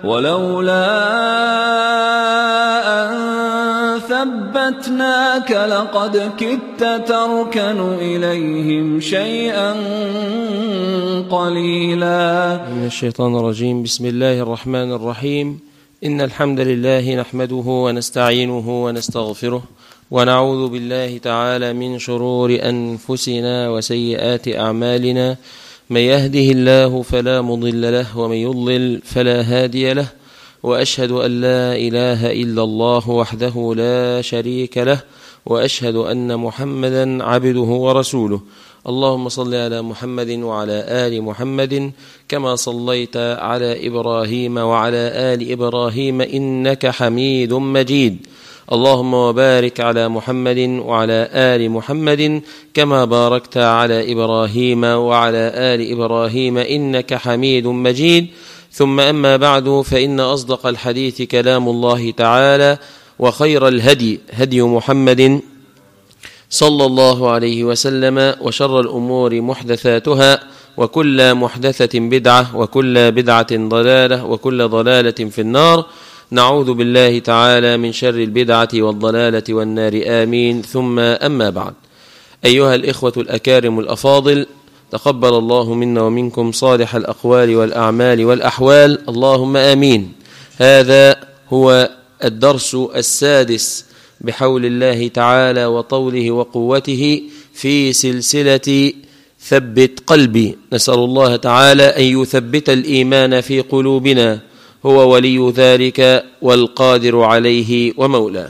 ولولا أن ثبتناك لقد كدت تركن إليهم شيئا قليلا من الشيطان الرجيم بسم الله الرحمن الرحيم إن الحمد لله نحمده ونستعينه ونستغفره ونعوذ بالله تعالى من شرور أنفسنا وسيئات أعمالنا من يهده الله فلا مضل له ومن يضلل فلا هادي له وأشهد أن لا إله إلا الله وحده لا شريك له وأشهد أن محمدا عبده ورسوله اللهم صل على محمد وعلى آل محمد كما صليت على إبراهيم وعلى آل إبراهيم إنك حميد مجيد اللهم وبارك على محمد وعلى آل محمد كما باركت على إبراهيم وعلى آل إبراهيم إنك حميد مجيد ثم أما بعد فإن أصدق الحديث كلام الله تعالى وخير الهدي هدي محمد صلى الله عليه وسلم وشر الأمور محدثاتها وكل محدثة بدعة وكل بدعة ضلالة وكل ضلالة في النار نعوذ بالله تعالى من شر البدعة والضلالة والنار آمين ثم أما بعد أيها الإخوة الأكارم الأفاضل تقبل الله منا ومنكم صالح الأقوال والأعمال والأحوال اللهم آمين هذا هو الدرس السادس بحول الله تعالى وطوله وقوته في سلسلة ثبت قلبي نسأل الله تعالى أن يثبت الإيمان في قلوبنا هو ولي ذلك والقادر عليه ومولاه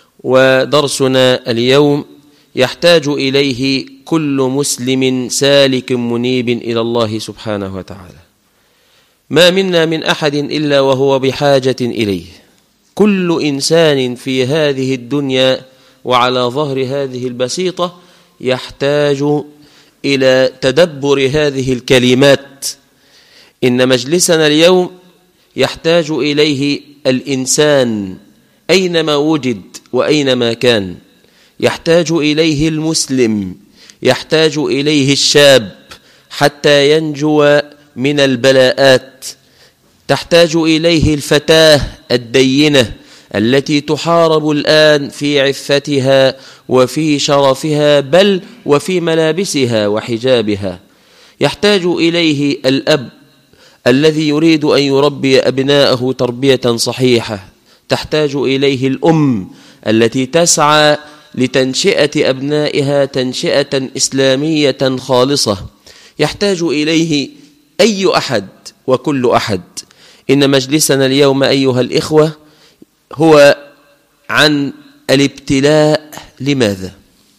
ودرسنا اليوم يحتاج إليه كل مسلم سالك منيب إلى الله سبحانه وتعالى ما منا من أحد إلا وهو بحاجة إليه كل إنسان في هذه الدنيا وعلى ظهر هذه البسيطة يحتاج إلى تدبر هذه الكلمات إن مجلسنا اليوم يحتاج إليه الإنسان أينما وجد وأينما كان يحتاج إليه المسلم يحتاج إليه الشاب حتى ينجو من البلاءات تحتاج إليه الفتاة الدينة التي تحارب الآن في عفتها وفي شرفها بل وفي ملابسها وحجابها يحتاج إليه الأب الذي يريد أن يربي أبناءه تربية صحيحة تحتاج إليه الأم التي تسعى لتنشئة أبنائها تنشئة إسلامية خالصة يحتاج إليه أي أحد وكل أحد إن مجلسنا اليوم أيها الإخوة هو عن الابتلاء لماذا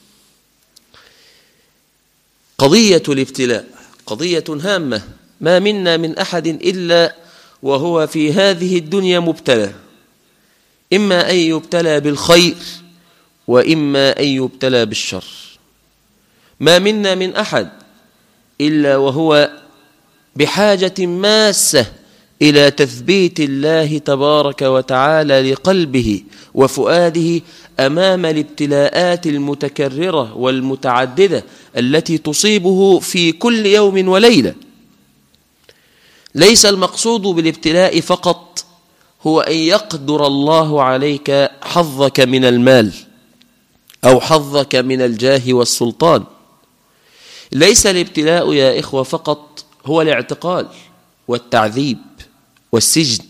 قضية الابتلاء قضية هامة ما منا من أحد إلا وهو في هذه الدنيا مبتلى إما أن يبتلى بالخير وإما أن يبتلى بالشر ما منا من أحد إلا وهو بحاجة ماسة إلى تثبيت الله تبارك وتعالى لقلبه وفؤاده أمام الابتلاءات المتكررة والمتعددة التي تصيبه في كل يوم وليلة ليس المقصود بالابتلاء فقط هو أن يقدر الله عليك حظك من المال أو حظك من الجاه والسلطان ليس الابتلاء يا إخوة فقط هو الاعتقال والتعذيب والسجن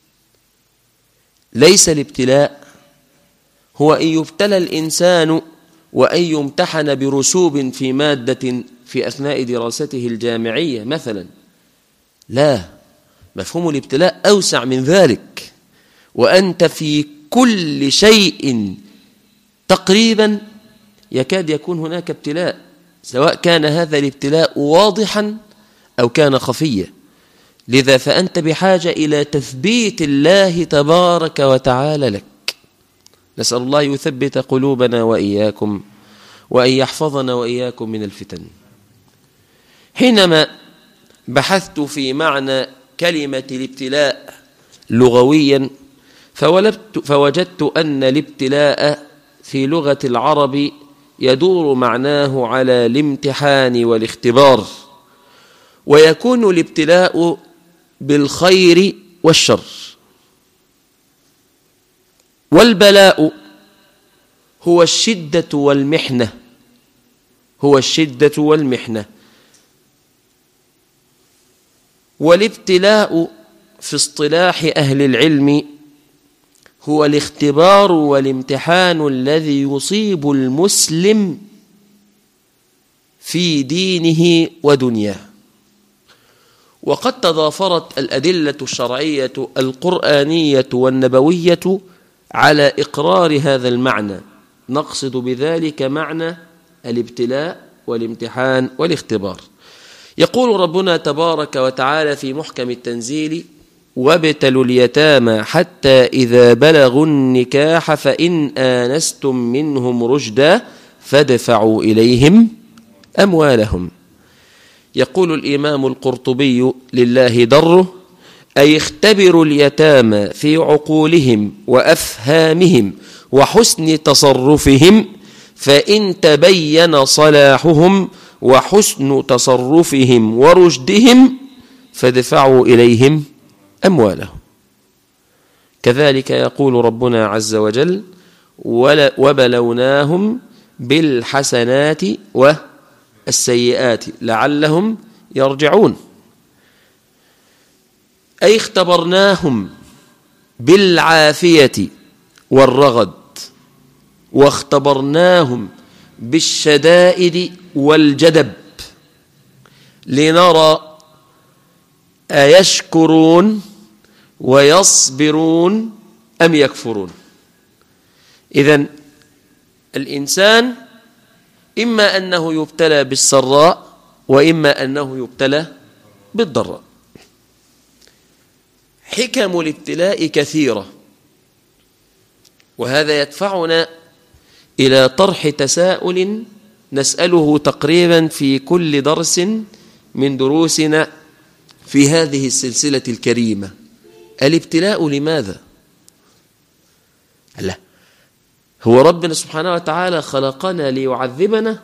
ليس الابتلاء هو أن يبتلى الإنسان وأن يمتحن برسوب في مادة في أثناء دراسته الجامعية مثلا لا مفهوم الابتلاء أوسع من ذلك وأنت في كل شيء تقريبا يكاد يكون هناك ابتلاء سواء كان هذا الابتلاء واضحا أو كان خفيا لذا فأنت بحاجة إلى تثبيت الله تبارك وتعالى لك نسأل الله يثبت قلوبنا وإياكم وأن يحفظنا وإياكم من الفتن حينما بحثت في معنى كلمة الابتلاء لغويا فوجدت أن الابتلاء في لغة العرب يدور معناه على الامتحان والاختبار ويكون الابتلاء بالخير والشر والبلاء هو الشدة والمحنة هو الشدة والمحنة والابتلاء في اصطلاح أهل العلم هو الاختبار والامتحان الذي يصيب المسلم في دينه ودنياه وقد تضافرت الأدلة الشرعية القرآنية والنبوية على إقرار هذا المعنى نقصد بذلك معنى الابتلاء والامتحان والاختبار يقول ربنا تبارك وتعالى في محكم التنزيل وابتلوا اليتامى حتى إذا بلغوا النكاح فإن آنستم منهم رشدا فادفعوا إليهم أموالهم يقول الإمام القرطبي لله دره أي اختبروا اليتامى في عقولهم وأفهامهم وحسن تصرفهم فإن تبين صلاحهم وحسن تصرفهم ورشدهم فادفعوا إليهم أموالهم كذلك يقول ربنا عز وجل وبلوناهم بالحسنات والسيئات لعلهم يرجعون أي اختبرناهم بالعافية والرغد واختبرناهم بالشدائد والجدب لنرى أيشكرون ويصبرون أم يكفرون إذن الإنسان إما أنه يبتلى بالسراء وإما أنه يبتلى بالضراء حكم الابتلاء كثيرة وهذا يدفعنا إلى طرح تساؤل نسأله تقريبا في كل درس من دروسنا في هذه السلسلة الكريمة الابتلاء لماذا؟ لا هو ربنا سبحانه وتعالى خلقنا ليعذبنا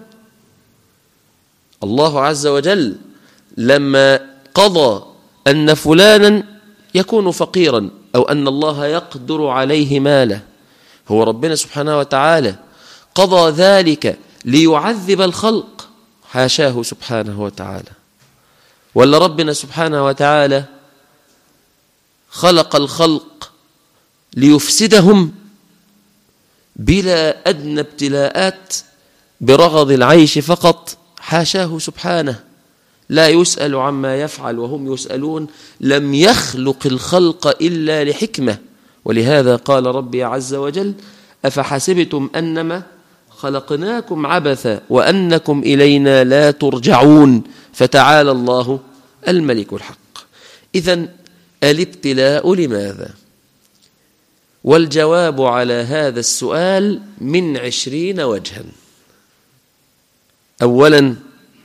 الله عز وجل لما قضى أن فلانا يكون فقيرا أو أن الله يقدر عليه ماله هو ربنا سبحانه وتعالى قضى ذلك ليعذب الخلق حاشاه سبحانه وتعالى ولا ربنا سبحانه وتعالى خلق الخلق ليفسدهم بلا أدنى ابتلاءات برغض العيش فقط حاشاه سبحانه لا يسأل عما يفعل وهم يسألون لم يخلق الخلق إلا لحكمة ولهذا قال ربي عز وجل أفحسبتم أنما خلقناكم عبثا وأنكم إلينا لا ترجعون فتعالى الله الملك الحق إذا الابتلاء لماذا والجواب على هذا السؤال من عشرين وجها أولا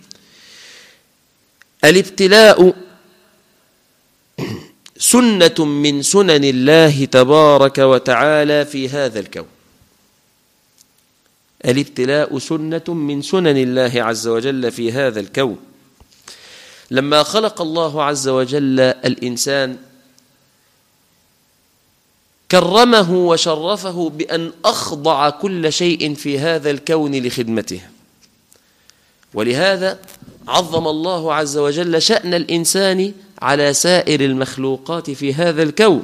الابتلاء سنة من سنن الله تبارك وتعالى في هذا الكون الابتلاء سنة من سنن الله عز وجل في هذا الكون لما خلق الله عز وجل الإنسان كرمه وشرفه بأن أخضع كل شيء في هذا الكون لخدمته ولهذا عظم الله عز وجل شأن الإنسان على سائر المخلوقات في هذا الكون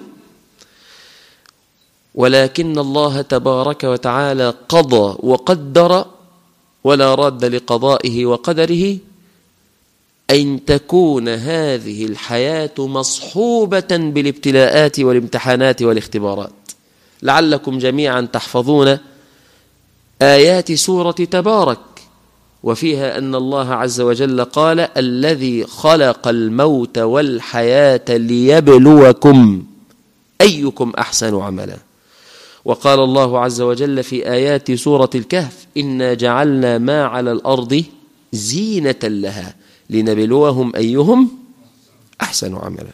ولكن الله تبارك وتعالى قضى وقدر ولا راد لقضائه وقدره أن تكون هذه الحياة مصحوبة بالابتلاءات والامتحانات والاختبارات لعلكم جميعا تحفظون آيات سورة تبارك وفيها أن الله عز وجل قال الذي خلق الموت والحياة ليبلوكم أيكم أحسن عملا وقال الله عز وجل في آيات سورة الكهف إنا جعلنا ما على الأرض زينة لها لنبلوهم أيهم أحسن عملا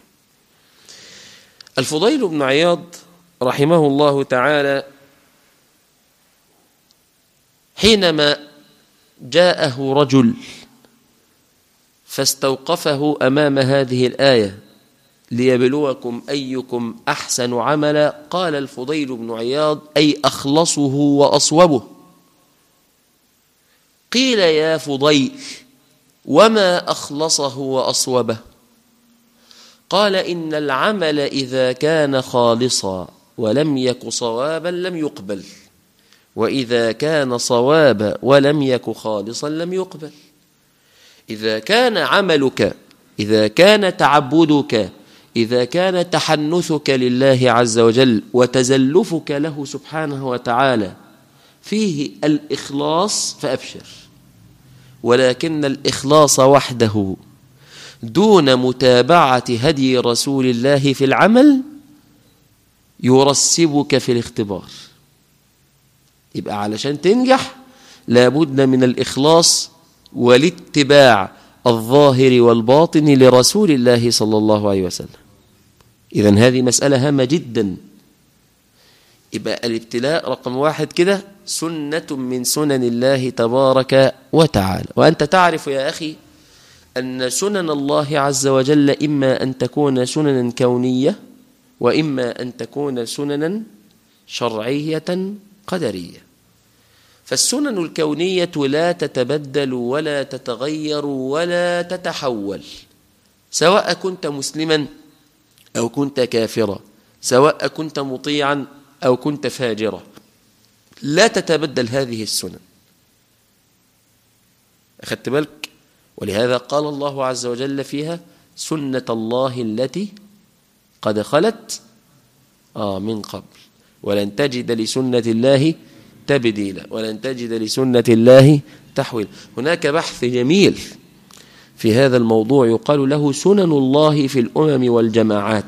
الفضيل بن عياض رحمه الله تعالى حينما جاءه رجل فاستوقفه أمام هذه الآية ليبلوكم أيكم أحسن عملا قال الفضيل بن عياض أي أخلصه وأصوبه قيل يا فضيل وما أخلصه وأصوبه قال إن العمل إذا كان خالصا ولم يك صوابا لم يقبل وإذا كان صوابا ولم يك خالصا لم يقبل إذا كان عملك إذا كان تعبدك إذا كان تحنثك لله عز وجل وتزلفك له سبحانه وتعالى فيه الإخلاص فأبشر ولكن الإخلاص وحده دون متابعة هدي رسول الله في العمل يرسبك في الاختبار يبقى علشان تنجح لابد من الإخلاص والاتباع الظاهر والباطن لرسول الله صلى الله عليه وسلم إذن هذه مسألة هامة جدا يبقى الابتلاء رقم واحد كده سنة من سنن الله تبارك وتعالى وأنت تعرف يا أخي أن سنن الله عز وجل إما أن تكون سننا كونية وإما أن تكون سننا شرعية قدرية فالسنن الكونية لا تتبدل ولا تتغير ولا تتحول سواء كنت مسلما أو كنت كافرا سواء كنت مطيعا أو كنت فاجرا لا تتبدل هذه السنن أخذت بالك ولهذا قال الله عز وجل فيها سنة الله التي قد خلت آه من قبل ولن تجد لسنة الله تبديلا ولن تجد لسنة الله تحويل هناك بحث جميل في هذا الموضوع يقال له سنن الله في الأمم والجماعات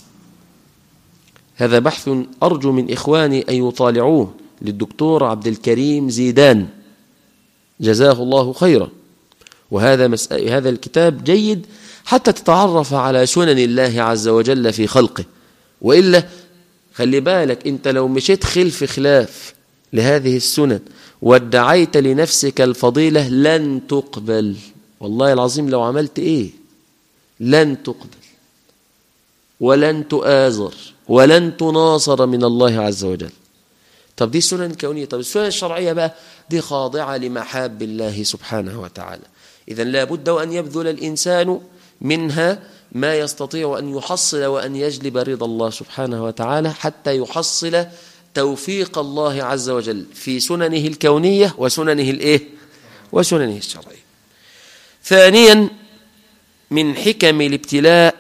هذا بحث أرجو من إخواني أن يطالعوه للدكتور عبد الكريم زيدان جزاه الله خيرا وهذا هذا الكتاب جيد حتى تتعرف على سنن الله عز وجل في خلقه وإلا خلي بالك أنت لو مشيت خلف خلاف لهذه السنن وادعيت لنفسك الفضيلة لن تقبل والله العظيم لو عملت إيه لن تقبل ولن تؤازر ولن تناصر من الله عز وجل طب دي السنن الكونية طب السنن الشرعية بقى دي خاضعة لمحاب الله سبحانه وتعالى إذا لابد أن يبذل الإنسان منها ما يستطيع أن يحصل وأن يجلب رضا الله سبحانه وتعالى حتى يحصل توفيق الله عز وجل في سننه الكونية وسننه الإيه؟ وسننه الشرعية ثانيا من حكم الابتلاء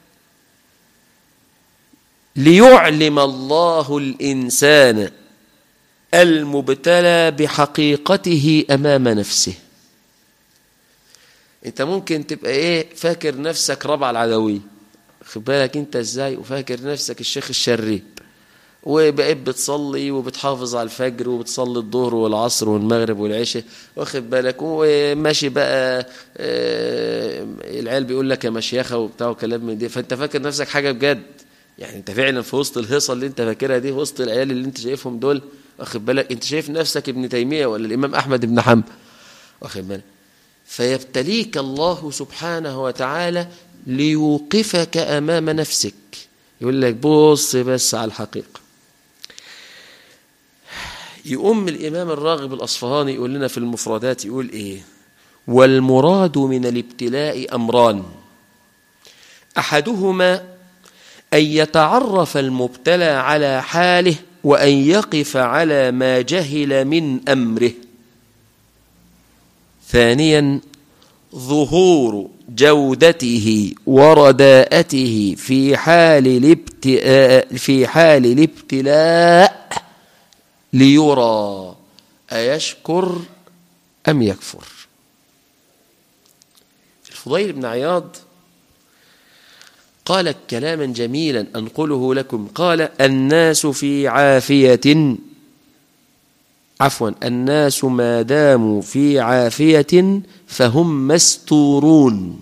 ليعلم الله الإنسان المبتلى بحقيقته أمام نفسه انت ممكن تبقى ايه فاكر نفسك ربع العدوية خد بالك انت ازاي وفاكر نفسك الشيخ الشريف وبقيت بتصلي وبتحافظ على الفجر وبتصلي الظهر والعصر والمغرب والعشاء واخد بالك وماشي بقى آه العيال بيقول لك يا مشيخه وبتاع وكلام من دي فانت فاكر نفسك حاجه بجد يعني انت فعلا في وسط الهيصه اللي انت فاكرها دي وسط العيال اللي انت شايفهم دول واخد بالك انت شايف نفسك ابن تيميه ولا الامام احمد بن حنبل واخد بالك فيبتليك الله سبحانه وتعالى ليوقفك امام نفسك يقول لك بص بس على الحقيقه يقوم الإمام الراغب الأصفهاني يقول لنا في المفردات يقول إيه والمراد من الابتلاء أمران أحدهما أن يتعرف المبتلى على حاله وأن يقف على ما جهل من أمره ثانيا ظهور جودته ورداءته في حال الابتلاء في حال الابتلاء ليرى أيشكر أم يكفر الفضيل بن عياض قال كلاما جميلا أنقله لكم قال الناس في عافية عفوا الناس ما داموا في عافية فهم مستورون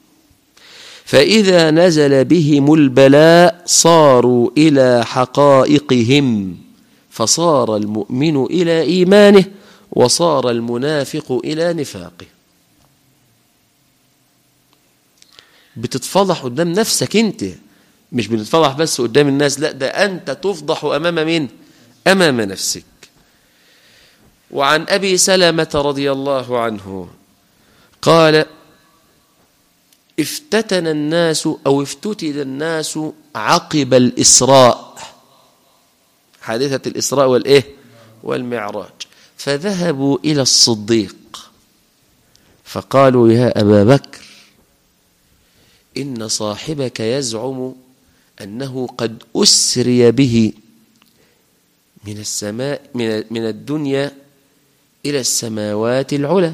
فإذا نزل بهم البلاء صاروا إلى حقائقهم فصار المؤمن إلى إيمانه وصار المنافق إلى نفاقه بتتفضح قدام نفسك انت مش بنتفضح بس قدام الناس لا ده أنت تفضح أمام مين أمام نفسك وعن أبي سلمة رضي الله عنه قال افتتن الناس أو افتتن الناس عقب الإسراء حادثة الإسراء والإيه والمعراج فذهبوا إلى الصديق فقالوا يا أبا بكر إن صاحبك يزعم أنه قد أسري به من السماء من من الدنيا إلى السماوات العلى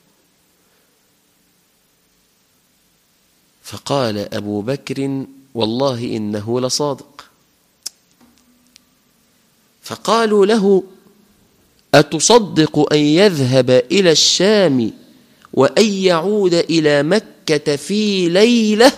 فقال أبو بكر والله إنه لصادق فقالوا له أتصدق أن يذهب إلى الشام وأن يعود إلى مكة في ليلة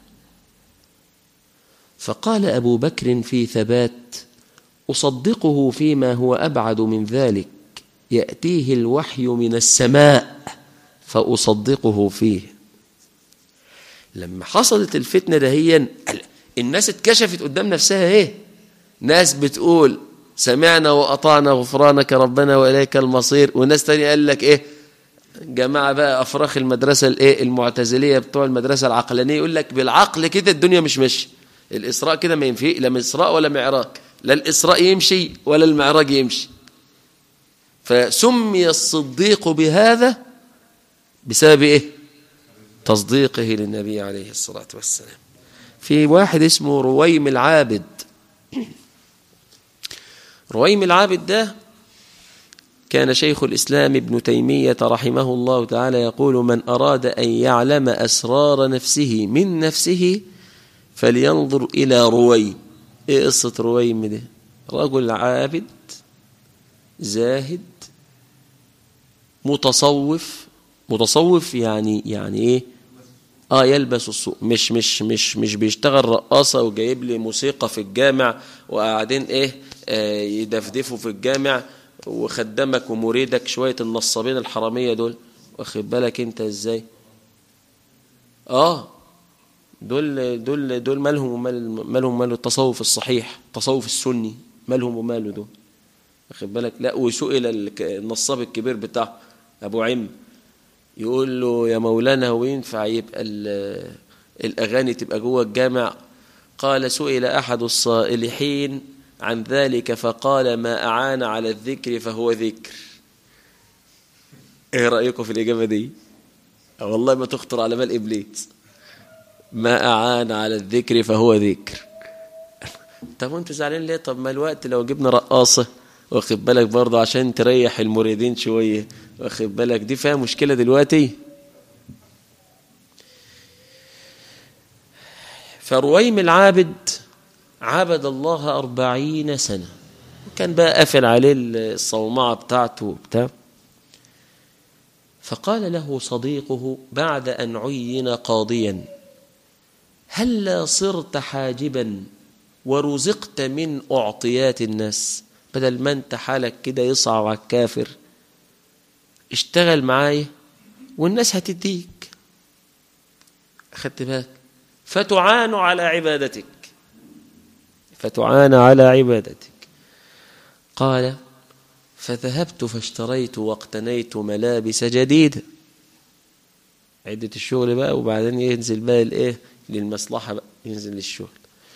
فقال أبو بكر في ثبات أصدقه فيما هو أبعد من ذلك يأتيه الوحي من السماء فأصدقه فيه لما حصلت الفتنة دهيا الناس اتكشفت قدام نفسها ايه ناس بتقول سمعنا وأطعنا غفرانك ربنا وإليك المصير وناس تانية قال لك ايه جماعة بقى أفراخ المدرسة الايه المعتزلية بتوع المدرسة العقلانية يقول لك بالعقل كده الدنيا مش ماشية الإسراء كده ما ينفي لا إسراء ولا معراج لا الإسراء يمشي ولا المعراج يمشي فسمي الصديق بهذا بسبب إيه تصديقه للنبي عليه الصلاة والسلام في واحد اسمه رويم العابد رويم العابد ده كان شيخ الإسلام ابن تيمية رحمه الله تعالى يقول من أراد أن يعلم أسرار نفسه من نفسه فلينظر إلى رويم إيه قصة رويم ده رجل عابد زاهد متصوف متصوف يعني يعني ايه اه يلبس السوق مش مش مش مش بيشتغل رقاصه وجايب لي موسيقى في الجامع وقاعدين ايه آه يدفدفوا في الجامع وخدمك ومريدك شويه النصابين الحراميه دول واخد بالك انت ازاي اه دول دول دول مالهم ومال مالهم ماله التصوف الصحيح التصوف السني مالهم وماله دول واخد بالك لا وسئل النصاب الكبير بتاعه ابو عم يقول له يا مولانا هو ينفع يبقى الاغاني تبقى جوه الجامع قال سئل احد الصالحين عن ذلك فقال ما اعان على الذكر فهو ذكر ايه رايكم في الاجابه دي والله ما تخطر على بال ابليس ما اعان على الذكر فهو ذكر طب وانت زعلان ليه طب ما الوقت لو جبنا رقاصه واخد بالك برضه عشان تريح المريدين شويه واخد بالك دي فيها مشكله دلوقتي فرويم العابد عبد الله أربعين سنة وكان بقى قافل عليه الصومعة بتاعته وبتاع فقال له صديقه بعد أن عين قاضيا هلا صرت حاجبا ورزقت من أعطيات الناس بدل ما انت حالك كده يصعب على الكافر اشتغل معايا والناس هتديك أخدت بالك فتعان على عبادتك فتعان على عبادتك قال فذهبت فاشتريت واقتنيت ملابس جديدة عدة الشغل بقى وبعدين ينزل بقى الايه للمصلحة بقى ينزل للشغل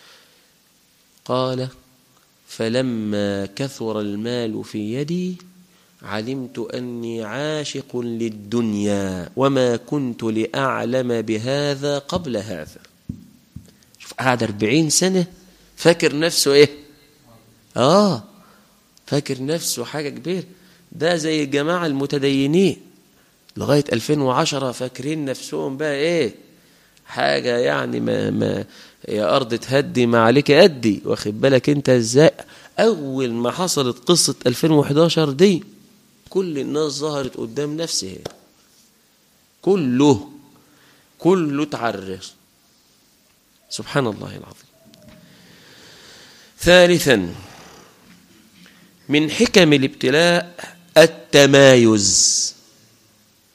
قال فلما كثر المال في يدي علمت أني عاشق للدنيا وما كنت لأعلم بهذا قبل هذا شوف قعد أربعين سنة فاكر نفسه إيه آه فاكر نفسه حاجة كبيرة ده زي الجماعة المتدينين لغاية 2010 فاكرين نفسهم بقى إيه حاجة يعني ما, ما يا أرض تهدي ما عليك أدي واخد بالك أنت إزاي أول ما حصلت قصة 2011 دي كل الناس ظهرت قدام نفسها كله كله تعرس سبحان الله العظيم ثالثا من حكم الابتلاء التمايز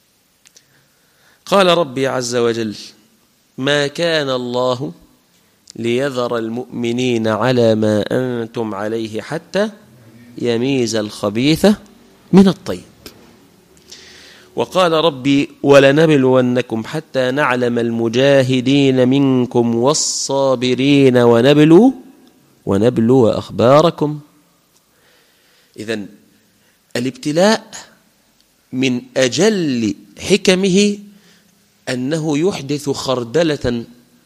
قال ربي عز وجل ما كان الله ليذر المؤمنين على ما أنتم عليه حتى يميز الخبيث من الطيب وقال ربي ولنبلونكم حتى نعلم المجاهدين منكم والصابرين ونبلو ونبلو أخباركم إذا الابتلاء من أجل حكمه أنه يحدث خردلة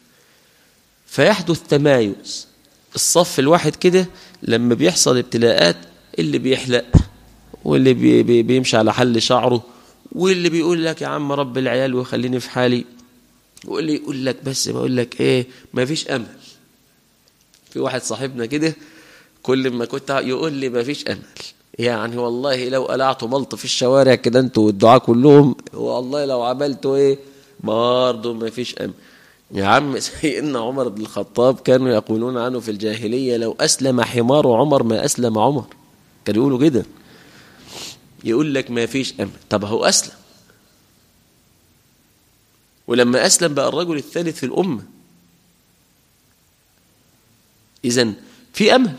فيحدث تمايز الصف الواحد كده لما بيحصل ابتلاءات اللي بيحلق واللي بي بي بيمشي على حل شعره واللي بيقول لك يا عم رب العيال وخليني في حالي واللي يقول لك بس بقول لك ايه ما فيش امل في واحد صاحبنا كده كل ما كنت يقول لي ما فيش امل يعني والله لو قلعتوا ملط في الشوارع كده انتوا والدعاء كلهم والله لو عملتوا ايه برضه ما فيش امل يا عم سيدنا عمر بن الخطاب كانوا يقولون عنه في الجاهلية لو أسلم حمار عمر ما أسلم عمر كانوا يقولوا كده يقول لك ما فيش أمل طب هو أسلم ولما أسلم بقى الرجل الثالث في الأمة إذا في أمل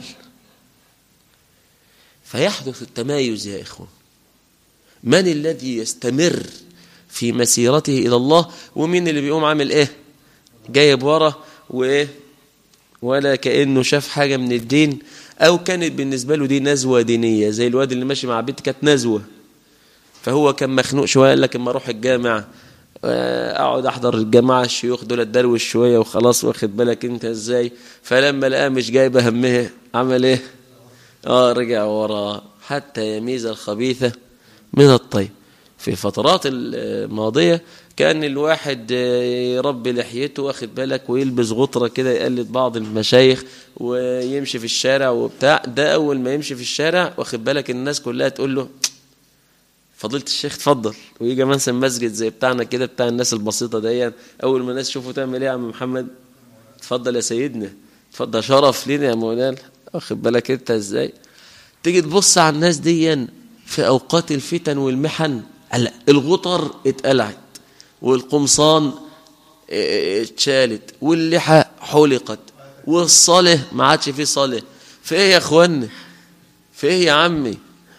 فيحدث التمايز يا إخوان من الذي يستمر في مسيرته إلى الله ومين اللي بيقوم عامل إيه جايب ورا وإيه ولا كأنه شاف حاجة من الدين أو كانت بالنسبة له دي نزوة دينية زي الواد اللي ماشي مع بنت كانت نزوة فهو كان مخنوق شوية قال لك اما اروح الجامع اقعد احضر الجماعة الشيوخ دول اتدروش شوية وخلاص واخد بالك انت ازاي فلما لقاه مش جايبه همها عمل ايه اه رجع ورا حتى يميز الخبيثة من الطيب في الفترات الماضية كان الواحد يربي لحيته واخد بالك ويلبس غطرة كده يقلد بعض المشايخ ويمشي في الشارع وبتاع ده أول ما يمشي في الشارع واخد بالك الناس كلها تقول له فضيلة الشيخ اتفضل ويجي مثلا مسجد زي بتاعنا كده بتاع الناس البسيطة دي أول ما الناس يشوفوا تعمل إيه يا عم محمد اتفضل يا سيدنا اتفضل شرف لينا يا مولانا واخد بالك أنت إزاي تيجي تبص على الناس دي في أوقات الفتن والمحن الغطر اتقلعت والقمصان اتشالت واللحى حلقت والصلاة ما عادش فيه صلاة في ايه يا اخوانا في ايه يا عمي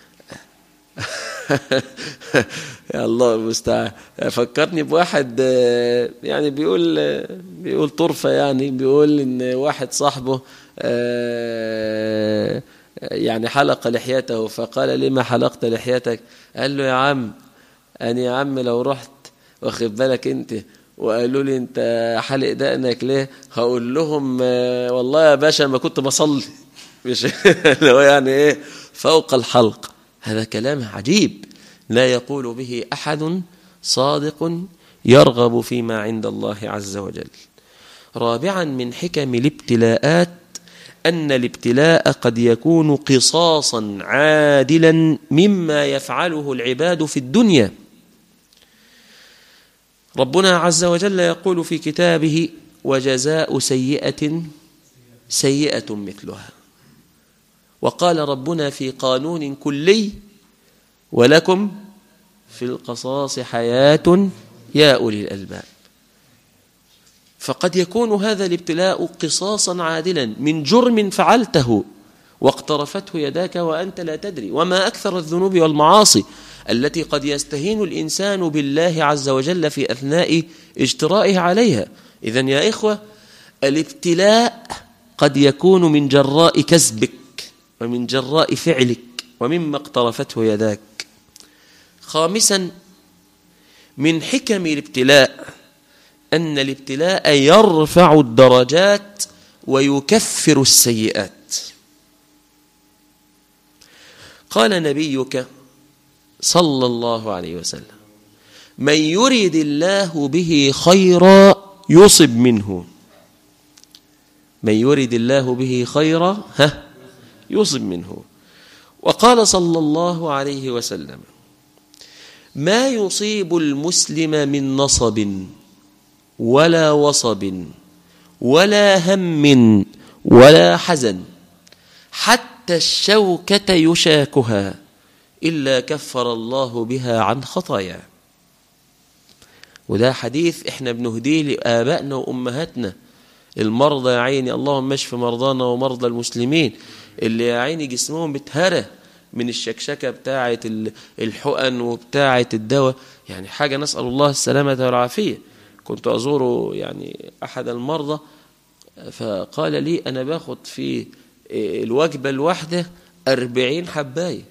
يا الله المستعان فكرني بواحد يعني بيقول بيقول طرفة يعني بيقول ان واحد صاحبه يعني حلق لحيته فقال لما حلقت لحيتك قال له يا عم أنا يا عم لو رحت واخد بالك أنت وقالوا لي أنت حلق دقنك ليه هقول لهم والله يا باشا ما كنت بصلي مش اللي هو يعني إيه فوق الحلق هذا كلام عجيب لا يقول به أحد صادق يرغب فيما عند الله عز وجل رابعا من حكم الابتلاءات أن الابتلاء قد يكون قصاصا عادلا مما يفعله العباد في الدنيا ربنا عز وجل يقول في كتابه وجزاء سيئة سيئة مثلها وقال ربنا في قانون كلي ولكم في القصاص حياة يا أولي الألباب فقد يكون هذا الابتلاء قصاصا عادلا من جرم فعلته واقترفته يداك وأنت لا تدري وما أكثر الذنوب والمعاصي التي قد يستهين الإنسان بالله عز وجل في أثناء اجترائه عليها إذا يا إخوة الابتلاء قد يكون من جراء كسبك ومن جراء فعلك ومما اقترفته يداك خامسا من حكم الابتلاء أن الابتلاء يرفع الدرجات ويكفر السيئات قال نبيك صلى الله عليه وسلم من يريد الله به خيرا يصب منه من يريد الله به خيرا ها يصب منه وقال صلى الله عليه وسلم ما يصيب المسلم من نصب ولا وصب ولا هم ولا حزن حتى الشوكة يشاكها إلا كفر الله بها عن خطايا وده حديث احنا بنهديه لآبائنا وأمهاتنا المرضى يا عيني اللهم اشف مرضانا ومرضى المسلمين اللي يا عيني جسمهم بتهرى من الشكشكة بتاعة الحقن وبتاعة الدواء يعني حاجة نسأل الله السلامة والعافية كنت أزور يعني أحد المرضى فقال لي أنا باخد في الوجبة الواحدة أربعين حباية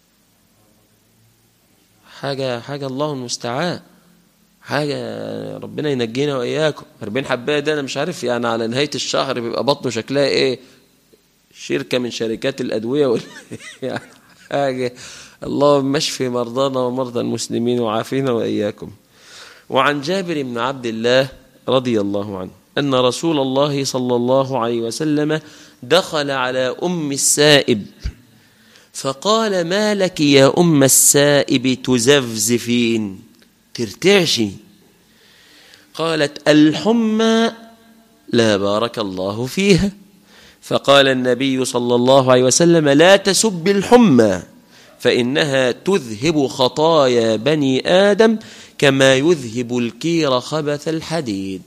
حاجة حاجة الله المستعان حاجة ربنا ينجينا وإياكم 40 حباية ده أنا مش عارف يعني على نهاية الشهر بيبقى بطنه شكلها إيه شركة من شركات الأدوية ولا يعني حاجة اللهم اشفي مرضانا ومرضى المسلمين وعافينا وإياكم وعن جابر بن عبد الله رضي الله عنه أن رسول الله صلى الله عليه وسلم دخل على أم السائب فقال ما لك يا أم السائب تزفزفين ترتعشي قالت الحمى لا بارك الله فيها فقال النبي صلى الله عليه وسلم لا تسب الحمى فإنها تذهب خطايا بني آدم كما يذهب الكير خبث الحديد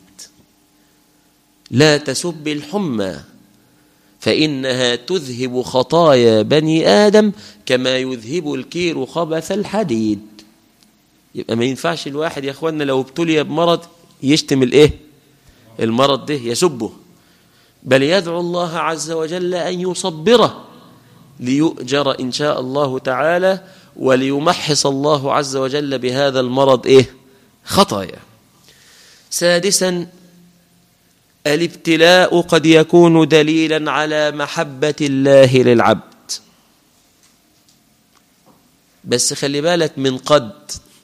لا تسب الحمى فإنها تذهب خطايا بني آدم كما يذهب الكير خبث الحديد يبقى ما ينفعش الواحد يا اخوانا لو ابتلي بمرض يشتم الايه المرض ده يسبه بل يدعو الله عز وجل أن يصبره ليؤجر إن شاء الله تعالى وليمحص الله عز وجل بهذا المرض إيه خطايا سادسا الابتلاء قد يكون دليلا على محبة الله للعبد بس خلي بالك من قد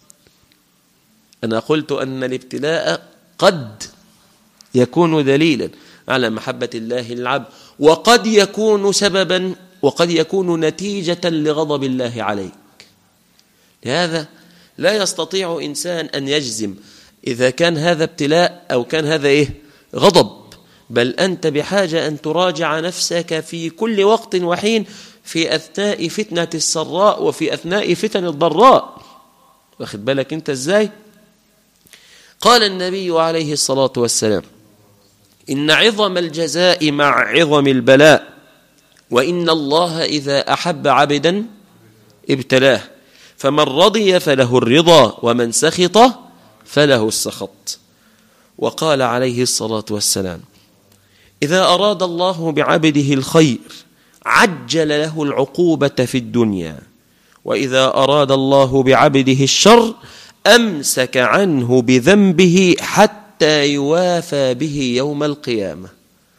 أنا قلت أن الابتلاء قد يكون دليلا على محبة الله للعبد وقد يكون سببا وقد يكون نتيجة لغضب الله عليك لهذا لا يستطيع إنسان أن يجزم إذا كان هذا ابتلاء أو كان هذا إيه غضب بل أنت بحاجة أن تراجع نفسك في كل وقت وحين في أثناء فتنة السراء وفي أثناء فتن الضراء واخد بالك أنت إزاي قال النبي عليه الصلاة والسلام إن عظم الجزاء مع عظم البلاء وإن الله إذا أحب عبدا ابتلاه فمن رضي فله الرضا ومن سخط فله السخط وقال عليه الصلاة والسلام إذا أراد الله بعبده الخير عجل له العقوبة في الدنيا وإذا أراد الله بعبده الشر أمسك عنه بذنبه حتى يوافى به يوم القيامة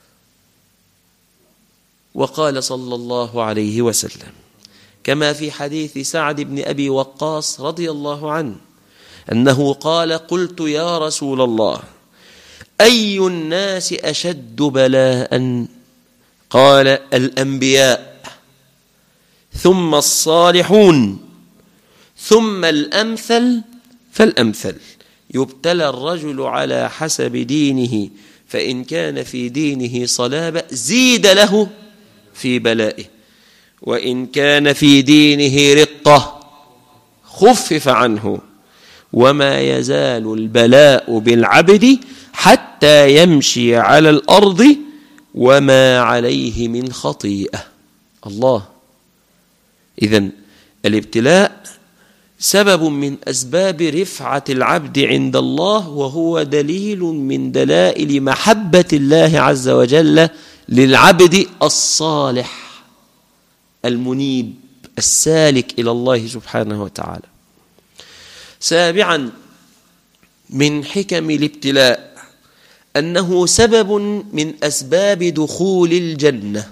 وقال صلى الله عليه وسلم كما في حديث سعد بن أبي وقاص رضي الله عنه أنه قال قلت يا رسول الله أي الناس أشد بلاء قال الأنبياء ثم الصالحون ثم الأمثل فالأمثل يبتلى الرجل على حسب دينه فإن كان في دينه صلابة زيد له في بلائه وإن كان في دينه رقة خفف عنه وما يزال البلاء بالعبد حتى يمشي على الأرض وما عليه من خطيئة الله إذن الابتلاء سبب من أسباب رفعة العبد عند الله وهو دليل من دلائل محبة الله عز وجل للعبد الصالح المنيب السالك إلى الله سبحانه وتعالى سابعا من حكم الابتلاء أنه سبب من أسباب دخول الجنة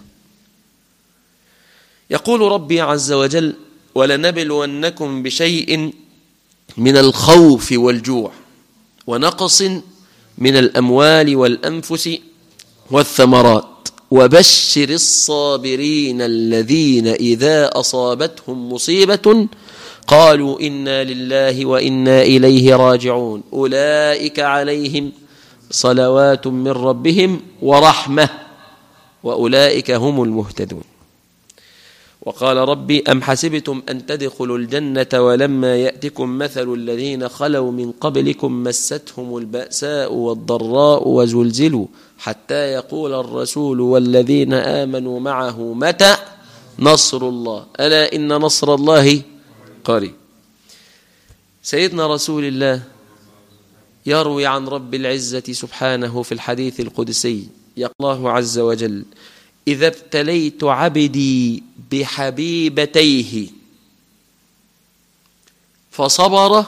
يقول ربي عز وجل ولنبلونكم بشيء من الخوف والجوع ونقص من الأموال والأنفس والثمرات وبشر الصابرين الذين إذا أصابتهم مصيبة قالوا إنا لله وإنا إليه راجعون أولئك عليهم صلوات من ربهم ورحمة وأولئك هم المهتدون وقال ربي أم حسبتم أن تدخلوا الجنة ولما يأتكم مثل الذين خلوا من قبلكم مستهم البأساء والضراء وزلزلوا حتى يقول الرسول والذين آمنوا معه متى نصر الله ألا إن نصر الله قريب سيدنا رسول الله يروي عن رب العزة سبحانه في الحديث القدسي يقول الله عز وجل إذا ابتليت عبدي بحبيبتيه فصبر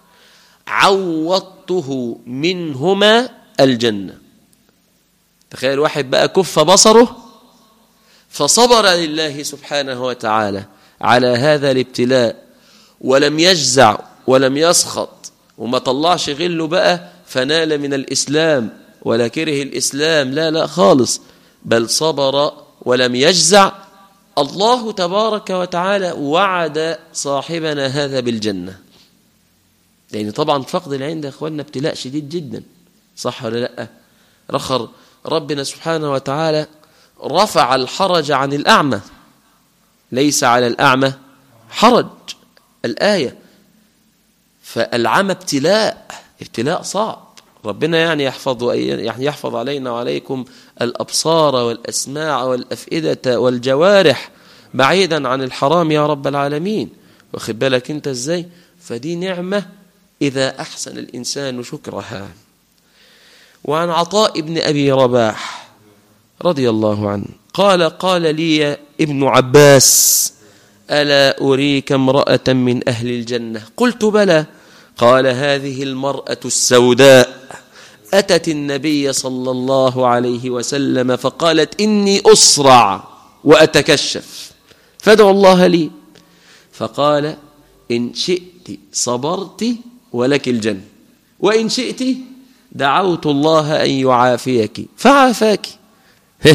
عوضته منهما الجنة تخيل واحد بقى كف بصره فصبر لله سبحانه وتعالى على هذا الابتلاء ولم يجزع ولم يسخط وما طلعش غله بقى فنال من الإسلام ولا كره الإسلام لا لا خالص بل صبر ولم يجزع الله تبارك وتعالى وعد صاحبنا هذا بالجنة لأن طبعا فقد العين ده أخواننا ابتلاء شديد جدا صح ولا لا رخر ربنا سبحانه وتعالى رفع الحرج عن الأعمى ليس على الأعمى حرج الآية فالعمى ابتلاء ابتلاء صعب ربنا يعني يحفظ يعني يحفظ علينا وعليكم الأبصار والأسماع والأفئدة والجوارح بعيدا عن الحرام يا رب العالمين واخد بالك انت ازاي فدي نعمة إذا أحسن الإنسان شكرها وعن عطاء ابن أبي رباح رضي الله عنه قال قال لي ابن عباس ألا أريك امرأة من أهل الجنة قلت بلى قال هذه المرأة السوداء أتت النبي صلى الله عليه وسلم فقالت إني أسرع وأتكشف فادعوا الله لي فقال إن شئت صبرت ولك الجنة وإن شئت دعوت الله أن يعافيك فعافاك هه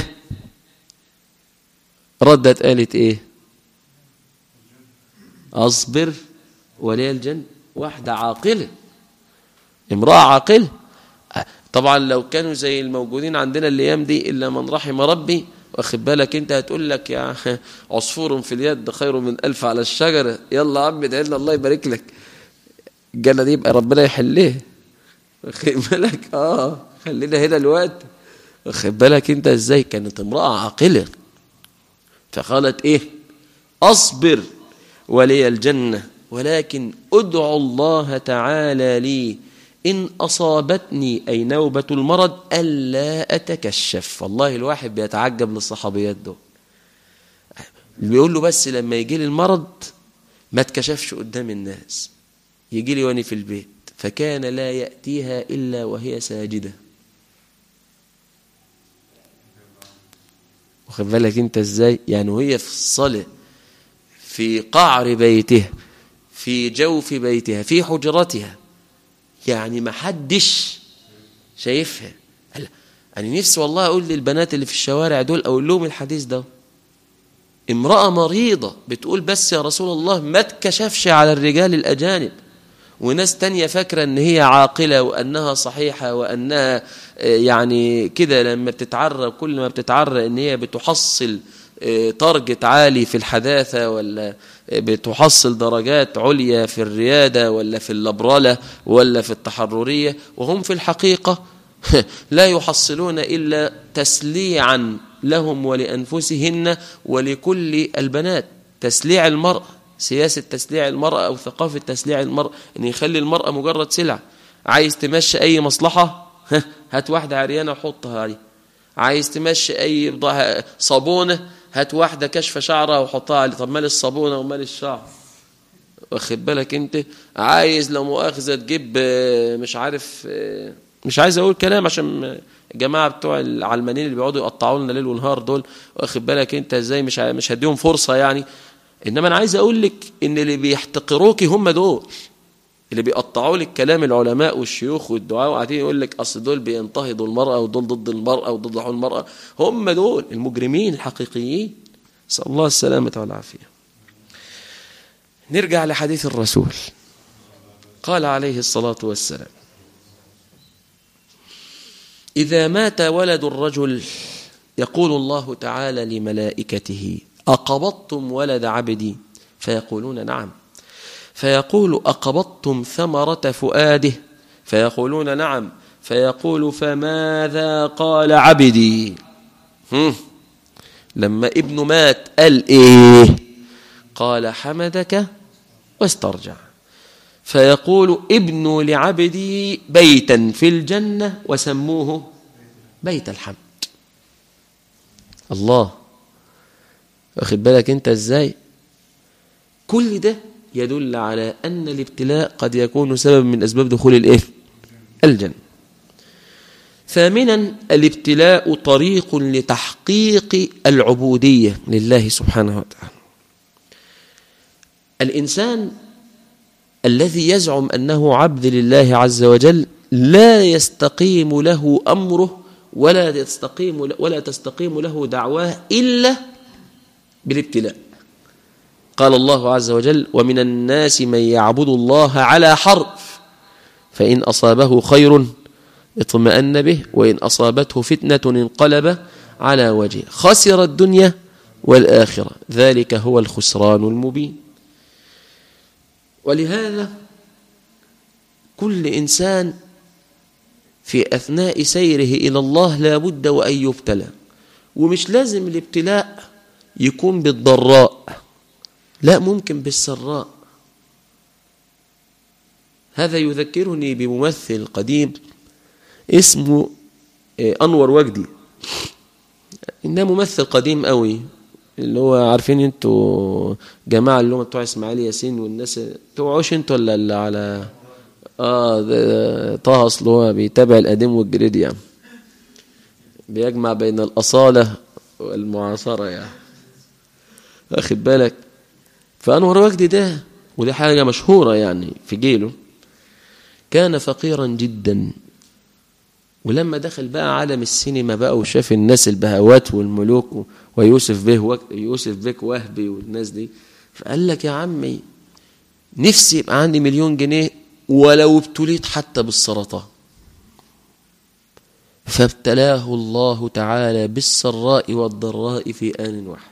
ردت قالت إيه أصبر ولي الجنة واحدة عاقلة امرأة عاقلة طبعا لو كانوا زي الموجودين عندنا الايام دي الا من رحم ربي واخد بالك انت هتقول لك يا عصفور في اليد خير من ألف على الشجرة يلا يا عم ادعي لنا الله يبارك لك الجنة دي يبقى ربنا يحلها واخد بالك اه خلينا هنا الوقت واخد بالك انت ازاي كانت امرأة عاقلة فقالت ايه اصبر ولي الجنة ولكن ادعو الله تعالى لي إن أصابتني أي نوبة المرض ألا أتكشف والله الواحد بيتعجب للصحابيات دول بيقول له بس لما يجي لي المرض ما تكشفش قدام الناس يجي لي واني في البيت فكان لا يأتيها إلا وهي ساجدة واخد بالك انت ازاي يعني وهي في الصلاة في قعر بيتها في جوف بيتها في حجرتها يعني ما حدش شايفها أنا نفسي والله أقول للبنات اللي في الشوارع دول أقول لهم الحديث ده امرأة مريضة بتقول بس يا رسول الله ما تكشفش على الرجال الأجانب وناس تانية فاكرة ان هي عاقلة وانها صحيحة وانها يعني كده لما بتتعرى كل ما بتتعرى ان هي بتحصل تارجت عالي في الحداثة ولا بتحصل درجات عليا في الريادة ولا في اللبرالة ولا في التحررية وهم في الحقيقة لا يحصلون إلا تسليعا لهم ولأنفسهن ولكل البنات تسليع المرأة سياسة تسليع المرأة أو ثقافة تسليع المرأة أن يخلي المرأة مجرد سلع عايز تمشي أي مصلحة هات واحدة عريانة وحطها عليه عايز تمشي أي صابونة هات واحدة كشف شعرها وحطها عليه طب مال الصابونة ومال الشعر واخد بالك انت عايز لو مؤاخذة تجيب مش عارف مش عايز اقول كلام عشان الجماعة بتوع العلمانيين اللي بيقعدوا يقطعوا لنا ليل ونهار دول واخد بالك انت ازاي مش مش هديهم فرصة يعني انما انا عايز اقول لك ان اللي بيحتقروكي هم دول اللي بيقطعوا لك كلام العلماء والشيوخ والدعاء وقاعدين يقول لك اصل دول بينتهضوا المرأة ودول ضد المرأة وضد حقوق المرأة هم دول المجرمين الحقيقيين نسأل الله السلامة والعافية نرجع لحديث الرسول قال عليه الصلاة والسلام إذا مات ولد الرجل يقول الله تعالى لملائكته أقبضتم ولد عبدي فيقولون نعم فيقول أقبضتم ثمرة فؤاده فيقولون نعم فيقول فماذا قال عبدي هم لما ابنه مات قال ايه قال حمدك واسترجع فيقول ابنوا لعبدي بيتا في الجنة وسموه بيت الحمد الله واخد بالك انت ازاي كل ده يدل على أن الابتلاء قد يكون سبب من أسباب دخول الإيه؟ الجنة ثامنا الابتلاء طريق لتحقيق العبودية لله سبحانه وتعالى الإنسان الذي يزعم أنه عبد لله عز وجل لا يستقيم له أمره ولا تستقيم ولا تستقيم له دعواه إلا بالابتلاء قال الله عز وجل ومن الناس من يعبد الله على حرف فإن أصابه خير اطمأن به وإن أصابته فتنة انقلب على وجهه خسر الدنيا والآخرة ذلك هو الخسران المبين ولهذا كل إنسان في أثناء سيره إلى الله لا بد وأن يبتلى ومش لازم الابتلاء يكون بالضراء لا ممكن بالسراء هذا يذكرني بممثل قديم اسمه أنور وجدي إنه ممثل قديم قوي اللي هو عارفين انتوا جماعة اللي هم بتوع اسماعيل ياسين والناس توعوش انتوا ولا اللي على اه ده طه اصل هو بيتابع القديم والجديد يعني بيجمع بين الأصالة والمعاصرة يعني واخد بالك فأنور وجدي ده ودي حاجة مشهورة يعني في جيله كان فقيرا جدا ولما دخل بقى عالم السينما بقى وشاف الناس البهوات والملوك ويوسف به يوسف بك وهبي والناس دي فقال لك يا عمي نفسي يبقى عندي مليون جنيه ولو ابتليت حتى بالسرطان فابتلاه الله تعالى بالسراء والضراء في آن واحد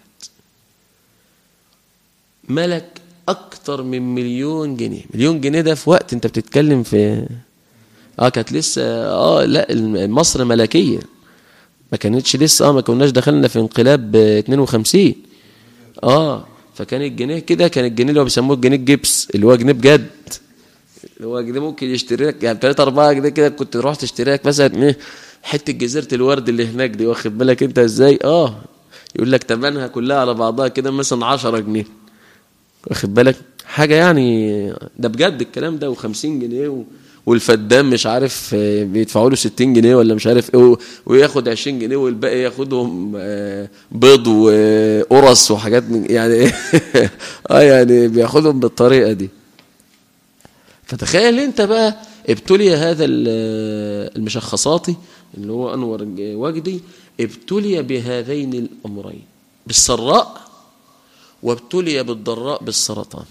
ملك أكتر من مليون جنيه مليون جنيه ده في وقت أنت بتتكلم في اه كانت لسه اه لا مصر ملكيه ما كانتش لسه اه ما كناش دخلنا في انقلاب 52 اه فكان الجنيه كده كان الجنيه اللي هو بيسموه الجنيه الجبس اللي هو جنيه بجد اللي هو جنيه ممكن يشتري لك يعني 3 4 جنيه كده كنت تروح تشتري لك مثلا ايه حته جزيره الورد اللي هناك دي واخد بالك انت ازاي اه يقول لك ثمنها كلها على بعضها كده مثلا 10 جنيه واخد بالك حاجه يعني ده بجد الكلام ده و50 جنيه و... والفدان مش عارف بيدفعوا له 60 جنيه ولا مش عارف ايه وياخد 20 جنيه والباقي ياخدهم بيض وقرص وحاجات من يعني اه يعني بياخدهم بالطريقه دي فتخيل انت بقى ابتلي هذا المشخصاتي اللي هو انور وجدي ابتلي بهذين الامرين بالسراء وابتلي بالضراء بالسرطان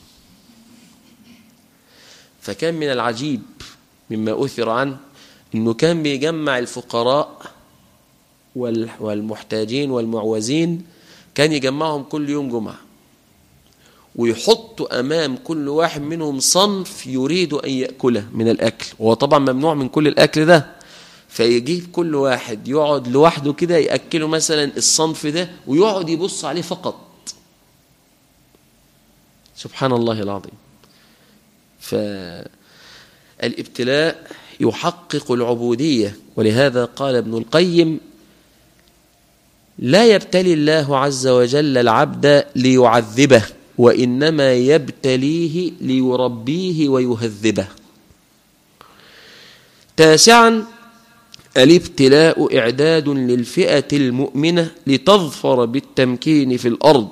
فكان من العجيب مما أثر عنه أنه كان بيجمع الفقراء والمحتاجين والمعوزين كان يجمعهم كل يوم جمعة ويحط أمام كل واحد منهم صنف يريد أن يأكله من الأكل وهو طبعا ممنوع من كل الأكل ده فيجيب كل واحد يقعد لوحده كده يأكله مثلا الصنف ده ويقعد يبص عليه فقط سبحان الله العظيم فالابتلاء يحقق العبودية ولهذا قال ابن القيم لا يبتلي الله عز وجل العبد ليعذبه وإنما يبتليه ليربيه ويهذبه تاسعا الابتلاء إعداد للفئة المؤمنة لتظفر بالتمكين في الأرض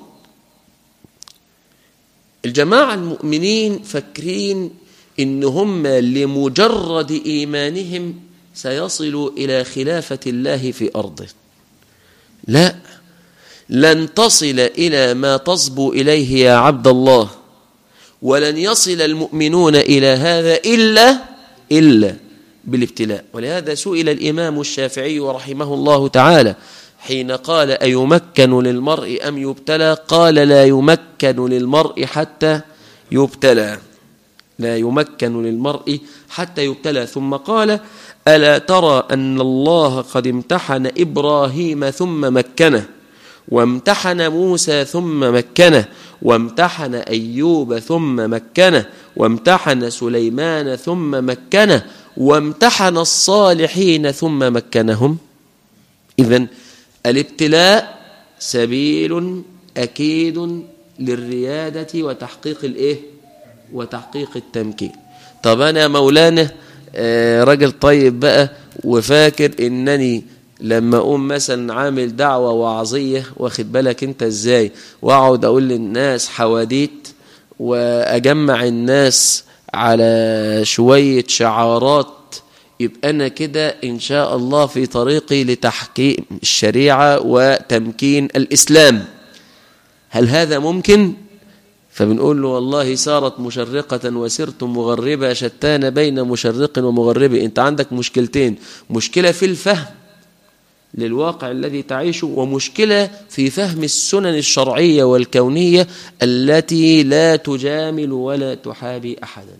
الجماعة المؤمنين فاكرين إن هم لمجرد إيمانهم سيصلوا إلى خلافة الله في أرضه لا لن تصل إلى ما تصبو إليه يا عبد الله ولن يصل المؤمنون إلى هذا إلا إلا بالابتلاء ولهذا سئل الإمام الشافعي رحمه الله تعالى حين قال أيمكن للمرء أم يبتلى قال لا يمكن للمرء حتى يبتلى لا يمكن للمرء حتى يبتلى ثم قال ألا ترى أن الله قد امتحن إبراهيم ثم مكنه وامتحن موسى ثم مكنه وامتحن أيوب ثم مكنه وامتحن سليمان ثم مكنه وامتحن الصالحين ثم مكنهم إذن الابتلاء سبيل أكيد للريادة وتحقيق الإيه؟ وتحقيق التمكين طب أنا مولانا آه راجل طيب بقى وفاكر إنني لما أقوم مثلا عامل دعوة وعظية واخد بالك أنت إزاي وأقعد أقول للناس حواديت وأجمع الناس على شوية شعارات يبقى أنا كده إن شاء الله في طريقي لتحكيم الشريعة وتمكين الإسلام هل هذا ممكن؟ فبنقول له والله صارت مشرقة وسرت مغربة شتان بين مشرق ومغرب أنت عندك مشكلتين مشكلة في الفهم للواقع الذي تعيشه ومشكلة في فهم السنن الشرعية والكونية التي لا تجامل ولا تحابي أحدا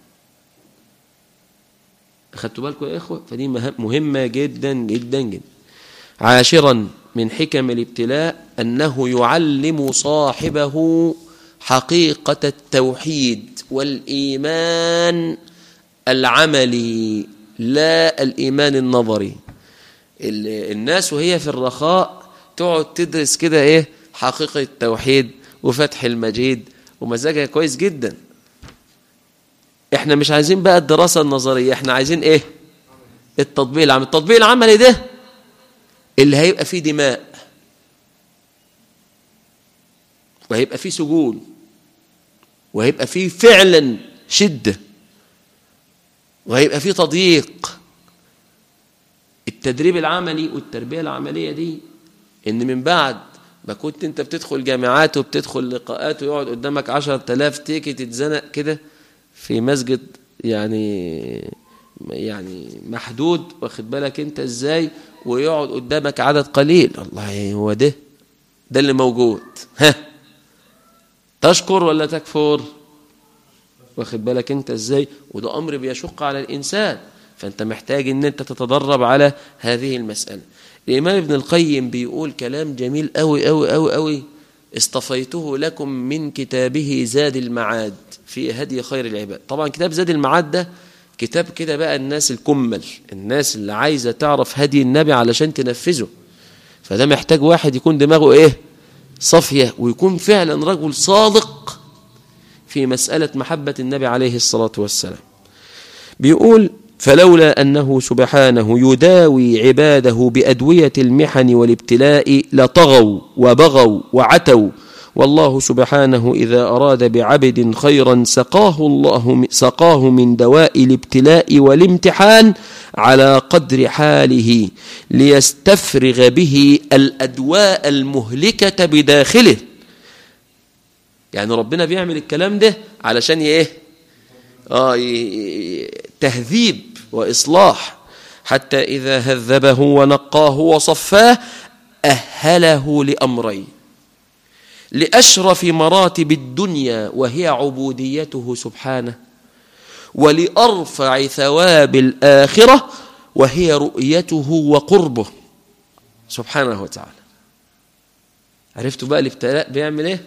أخذتوا بالكم يا إخوة فدي مهمة جدا جدا جدا عاشرا من حكم الابتلاء أنه يعلم صاحبه حقيقة التوحيد والإيمان العملي لا الإيمان النظري الناس وهي في الرخاء تقعد تدرس كده ايه حقيقة التوحيد وفتح المجيد ومزاجها كويس جدا احنا مش عايزين بقى الدراسة النظرية احنا عايزين ايه التطبيق العملي التطبيق العملي ده اللي هيبقى فيه دماء وهيبقى فيه سجون وهيبقى فيه فعلا شدة وهيبقى فيه تضييق التدريب العملي والتربية العملية دي ان من بعد ما كنت انت بتدخل جامعات وبتدخل لقاءات ويقعد قدامك عشر تلاف تيكي تتزنق كده في مسجد يعني يعني محدود واخد بالك انت ازاي ويقعد قدامك عدد قليل والله هو ده ده اللي موجود ها تشكر ولا تكفر واخد بالك انت ازاي وده امر بيشق على الانسان فانت محتاج ان انت تتدرب على هذه المسألة الامام ابن القيم بيقول كلام جميل قوي قوي قوي قوي اصطفيته لكم من كتابه زاد المعاد في هدي خير العباد طبعا كتاب زاد المعاد ده كتاب كده بقى الناس الكمل الناس اللي عايزة تعرف هدي النبي علشان تنفذه فده محتاج واحد يكون دماغه ايه صافية ويكون فعلا رجل صادق في مسألة محبة النبي عليه الصلاة والسلام بيقول فلولا أنه سبحانه يداوي عباده بأدوية المحن والابتلاء لطغوا وبغوا وعتوا والله سبحانه إذا أراد بعبد خيرا سقاه الله سقاه من دواء الابتلاء والامتحان على قدر حاله ليستفرغ به الأدواء المهلكة بداخله يعني ربنا بيعمل الكلام ده علشان ايه آه تهذيب وإصلاح حتى إذا هذبه ونقاه وصفاه أهله لأمرين لأشرف مراتب الدنيا وهي عبوديته سبحانه ولأرفع ثواب الآخرة وهي رؤيته وقربه سبحانه وتعالى عرفتوا بقى الابتلاء بيعمل ايه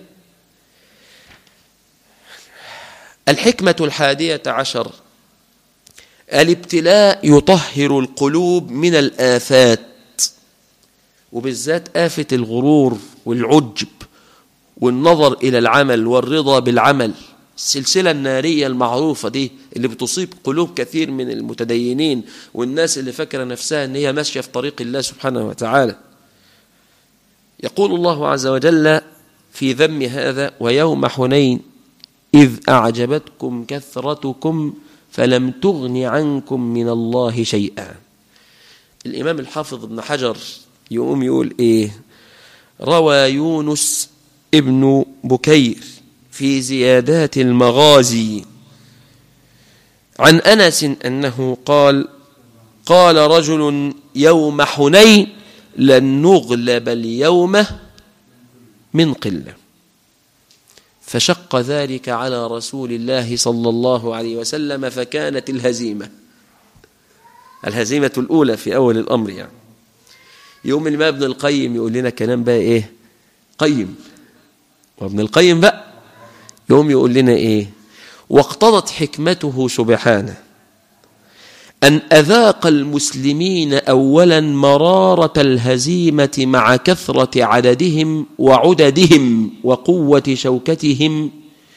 الحكمة الحادية عشر الابتلاء يطهر القلوب من الآفات وبالذات آفة الغرور والعجب والنظر إلى العمل والرضا بالعمل السلسلة النارية المعروفة دي اللي بتصيب قلوب كثير من المتدينين والناس اللي فاكرة نفسها ان هي ماشية في طريق الله سبحانه وتعالى يقول الله عز وجل في ذم هذا ويوم حنين إذ أعجبتكم كثرتكم فلم تغن عنكم من الله شيئا الإمام الحافظ ابن حجر يقوم يقول إيه روى يونس ابن بكير في زيادات المغازي عن أنس أنه قال قال رجل يوم حنين لن نغلب اليوم من قلة فشق ذلك على رسول الله صلى الله عليه وسلم فكانت الهزيمة الهزيمة الأولى في أول الأمر يعني يوم ما ابن القيم يقول لنا كلام بقى إيه قيم وابن القيم بقى يوم يقول لنا إيه واقتضت حكمته سبحانه أن أذاق المسلمين أولا مرارة الهزيمة مع كثرة عددهم وعددهم وقوة شوكتهم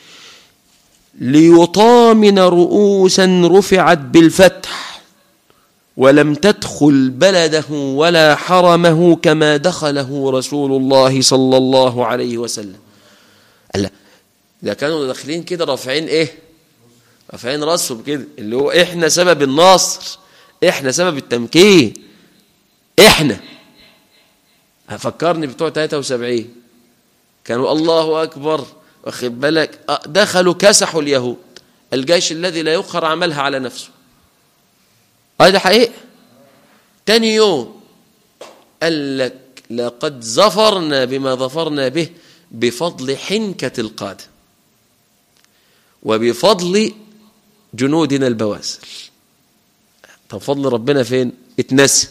ليطامن رؤوسا رفعت بالفتح ولم تدخل بلده ولا حرمه كما دخله رسول الله صلى الله عليه وسلم قال ده كانوا داخلين كده رافعين ايه رافعين راسهم كده اللي هو احنا سبب النصر احنا سبب التمكين احنا هفكرني بتوع 73 كانوا الله اكبر واخد بالك دخلوا كسحوا اليهود الجيش الذي لا يقهر عملها على نفسه هذا حقيقة تاني يوم قال لك لقد ظفرنا بما ظفرنا به بفضل حنكة القادة وبفضل جنودنا البواسل طب فضل ربنا فين اتنسى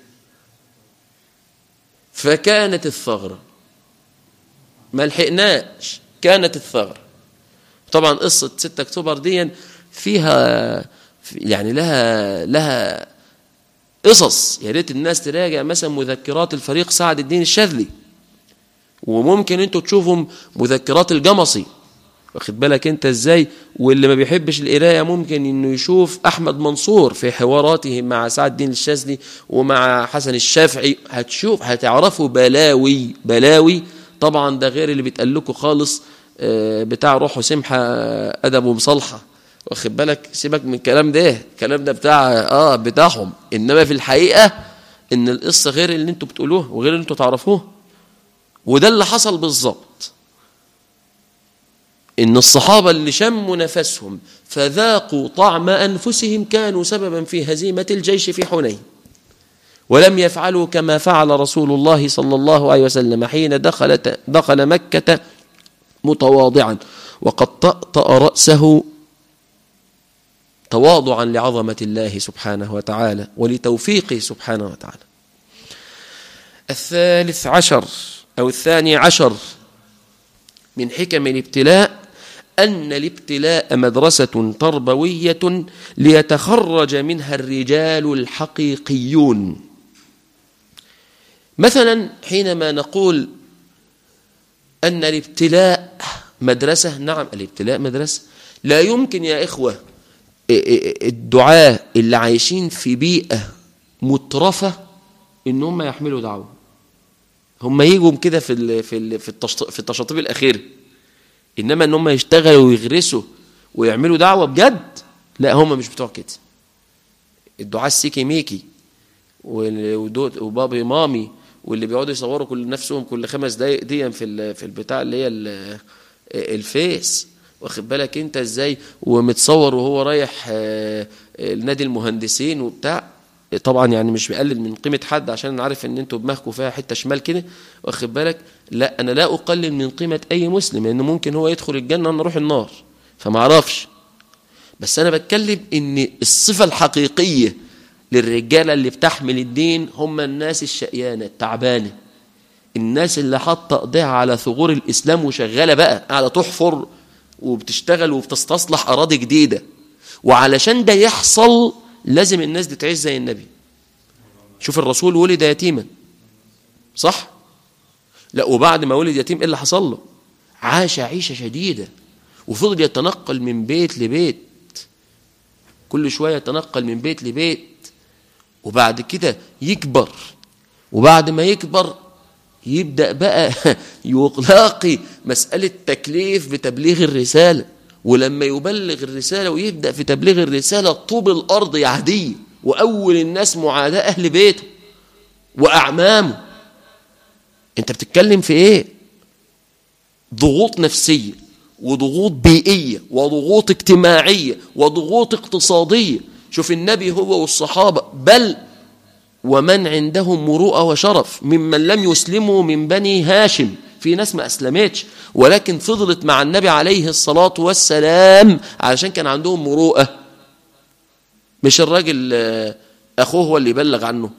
فكانت الثغرة ما لحقناش كانت الثغرة طبعا قصة 6 اكتوبر دي فيها يعني لها لها قصص يا ريت الناس تراجع مثلا مذكرات الفريق سعد الدين الشاذلي وممكن انتوا تشوفوا مذكرات الجمصي واخد بالك انت ازاي واللي ما بيحبش القرايه ممكن انه يشوف احمد منصور في حواراته مع سعد الدين الشاذلي ومع حسن الشافعي هتشوف هتعرفوا بلاوي بلاوي طبعا ده غير اللي بيتقال لكم خالص بتاع روح وسمحه ادب ومصالحه واخد بالك سيبك من الكلام ده الكلام ده بتاع اه بتاعهم انما في الحقيقه ان القصه غير اللي انتوا بتقولوه وغير اللي انتوا تعرفوه وده اللي حصل بالظبط إن الصحابة اللي شموا نفسهم فذاقوا طعم أنفسهم كانوا سببا في هزيمة الجيش في حنين ولم يفعلوا كما فعل رسول الله صلى الله عليه وسلم حين دخل, دخل مكة متواضعا وقد طأطأ رأسه تواضعا لعظمة الله سبحانه وتعالى ولتوفيقه سبحانه وتعالى الثالث عشر أو الثاني عشر من حكم الابتلاء أن الابتلاء مدرسة تربوية ليتخرج منها الرجال الحقيقيون مثلا حينما نقول أن الابتلاء مدرسة نعم الابتلاء مدرسة لا يمكن يا إخوة الدعاة اللي عايشين في بيئة مترفة إن هم يحملوا دعوة هم يجوا كده في ال في ال في, في التشاطيب الأخيرة إنما إن هم يشتغلوا ويغرسوا ويعملوا دعوة بجد لا هم مش بتوع كده الدعاة السيكي ميكي وبابي مامي واللي بيقعدوا يصوروا كل نفسهم كل خمس دقايق دي في في البتاع اللي هي الفيس واخد بالك انت ازاي ومتصور وهو رايح نادي المهندسين وبتاع طبعا يعني مش بقلل من قيمه حد عشان انا عارف ان انتوا دماغكم فيها حته شمال كده واخد بالك لا انا لا اقلل من قيمه اي مسلم لان ممكن هو يدخل الجنه وانا اروح النار فما اعرفش بس انا بتكلم ان الصفه الحقيقيه للرجاله اللي بتحمل الدين هم الناس الشقيانه التعبانه الناس اللي حاطه ايديها على ثغور الاسلام وشغاله بقى قاعده تحفر وبتشتغل وبتستصلح اراضي جديده وعلشان ده يحصل لازم الناس دي تعيش زي النبي شوف الرسول ولد يتيما صح لا وبعد ما ولد يتيم ايه اللي حصل له عاش عيشه شديده وفضل يتنقل من بيت لبيت كل شويه يتنقل من بيت لبيت وبعد كده يكبر وبعد ما يكبر يبدأ بقى يلاقي مسألة تكليف بتبليغ الرسالة ولما يبلغ الرسالة ويبدأ في تبليغ الرسالة طوب الأرض يعديه وأول الناس معاداة أهل بيته وأعمامه أنت بتتكلم في إيه ضغوط نفسية وضغوط بيئية وضغوط اجتماعية وضغوط اقتصادية شوف النبي هو والصحابة بل ومن عندهم مروءة وشرف ممن لم يسلموا من بني هاشم في ناس ما أسلمتش ولكن فضلت مع النبي عليه الصلاة والسلام علشان كان عندهم مروءة مش الراجل آه، أخوه هو اللي يبلغ عنه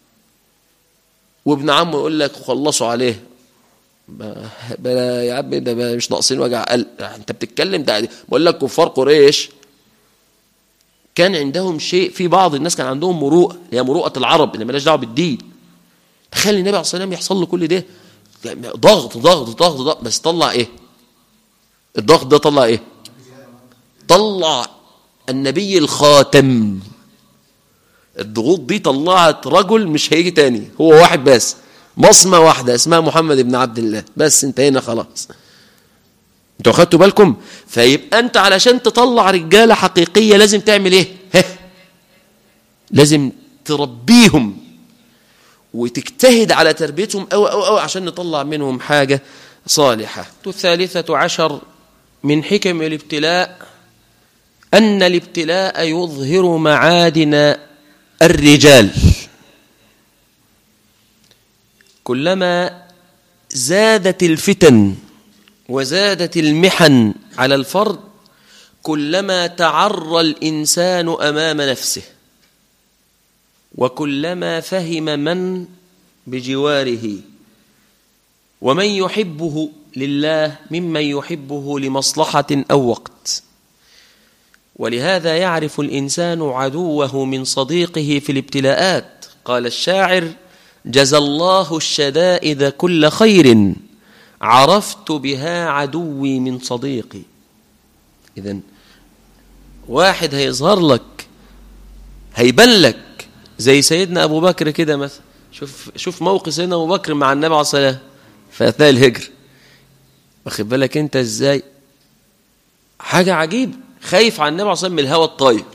وابن عمه يقول لك خلصوا عليه ب- بلا يا عم ده مش ناقصين وجع قلب انت بتتكلم ده بقول لك كفار قريش كان عندهم شيء في بعض الناس كان عندهم مروءه اللي هي مروءه العرب اللي مالهاش دعوه بالدين تخيل النبي عليه الصلاه والسلام يحصل له كل ده ضغط ضغط ضغط ضغط بس طلع ايه الضغط ده طلع ايه طلع النبي الخاتم الضغوط دي طلعت رجل مش هيجي تاني هو واحد بس بصمة واحدة اسمها محمد بن عبد الله بس انتهينا خلاص انتوا خدتوا بالكم فيبقى انت علشان تطلع رجالة حقيقية لازم تعمل ايه ها لازم تربيهم وتجتهد على تربيتهم أو أو أو عشان نطلع منهم حاجة صالحة الثالثة عشر من حكم الابتلاء أن الابتلاء يظهر معادن الرجال كلما زادت الفتن وزادت المحن على الفرد كلما تعرى الإنسان أمام نفسه وكلما فهم من بجواره ومن يحبه لله ممن يحبه لمصلحة أو وقت ولهذا يعرف الإنسان عدوه من صديقه في الابتلاءات قال الشاعر جزى الله الشدائد كل خير عرفت بها عدوي من صديقي إذن واحد هيظهر لك هيبان لك زي سيدنا أبو بكر كده مثلا شوف شوف موقف سيدنا أبو بكر مع النبي عليه الصلاة والسلام في أثناء الهجر واخد بالك أنت إزاي حاجة عجيبة خايف على النبي عليه الصلاة والسلام من الهوى الطاير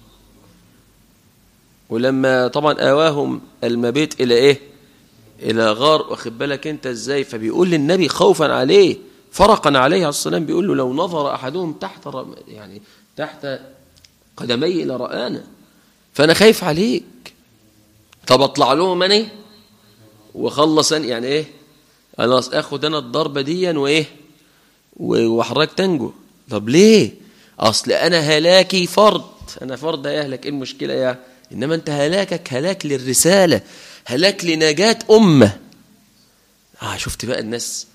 ولما طبعا آواهم المبيت إلى إيه إلى غار واخد بالك أنت إزاي فبيقول للنبي خوفا عليه فرقا عليه عليه الصلاة والسلام بيقول له لو نظر أحدهم تحت رم- يعني تحت قدمي لرآنا فأنا خايف عليك طب أطلع لهم أنا وخلص أنا يعني إيه أنا أخد أنا الضربة دي وإيه و- وحضرتك تنجو طب ليه أصل أنا هلاكي فرد أنا فرد هيهلك إيه المشكلة يا إنما أنت هلاكك هلاك للرسالة هلاك لنجاة أمة آه شفت بقى الناس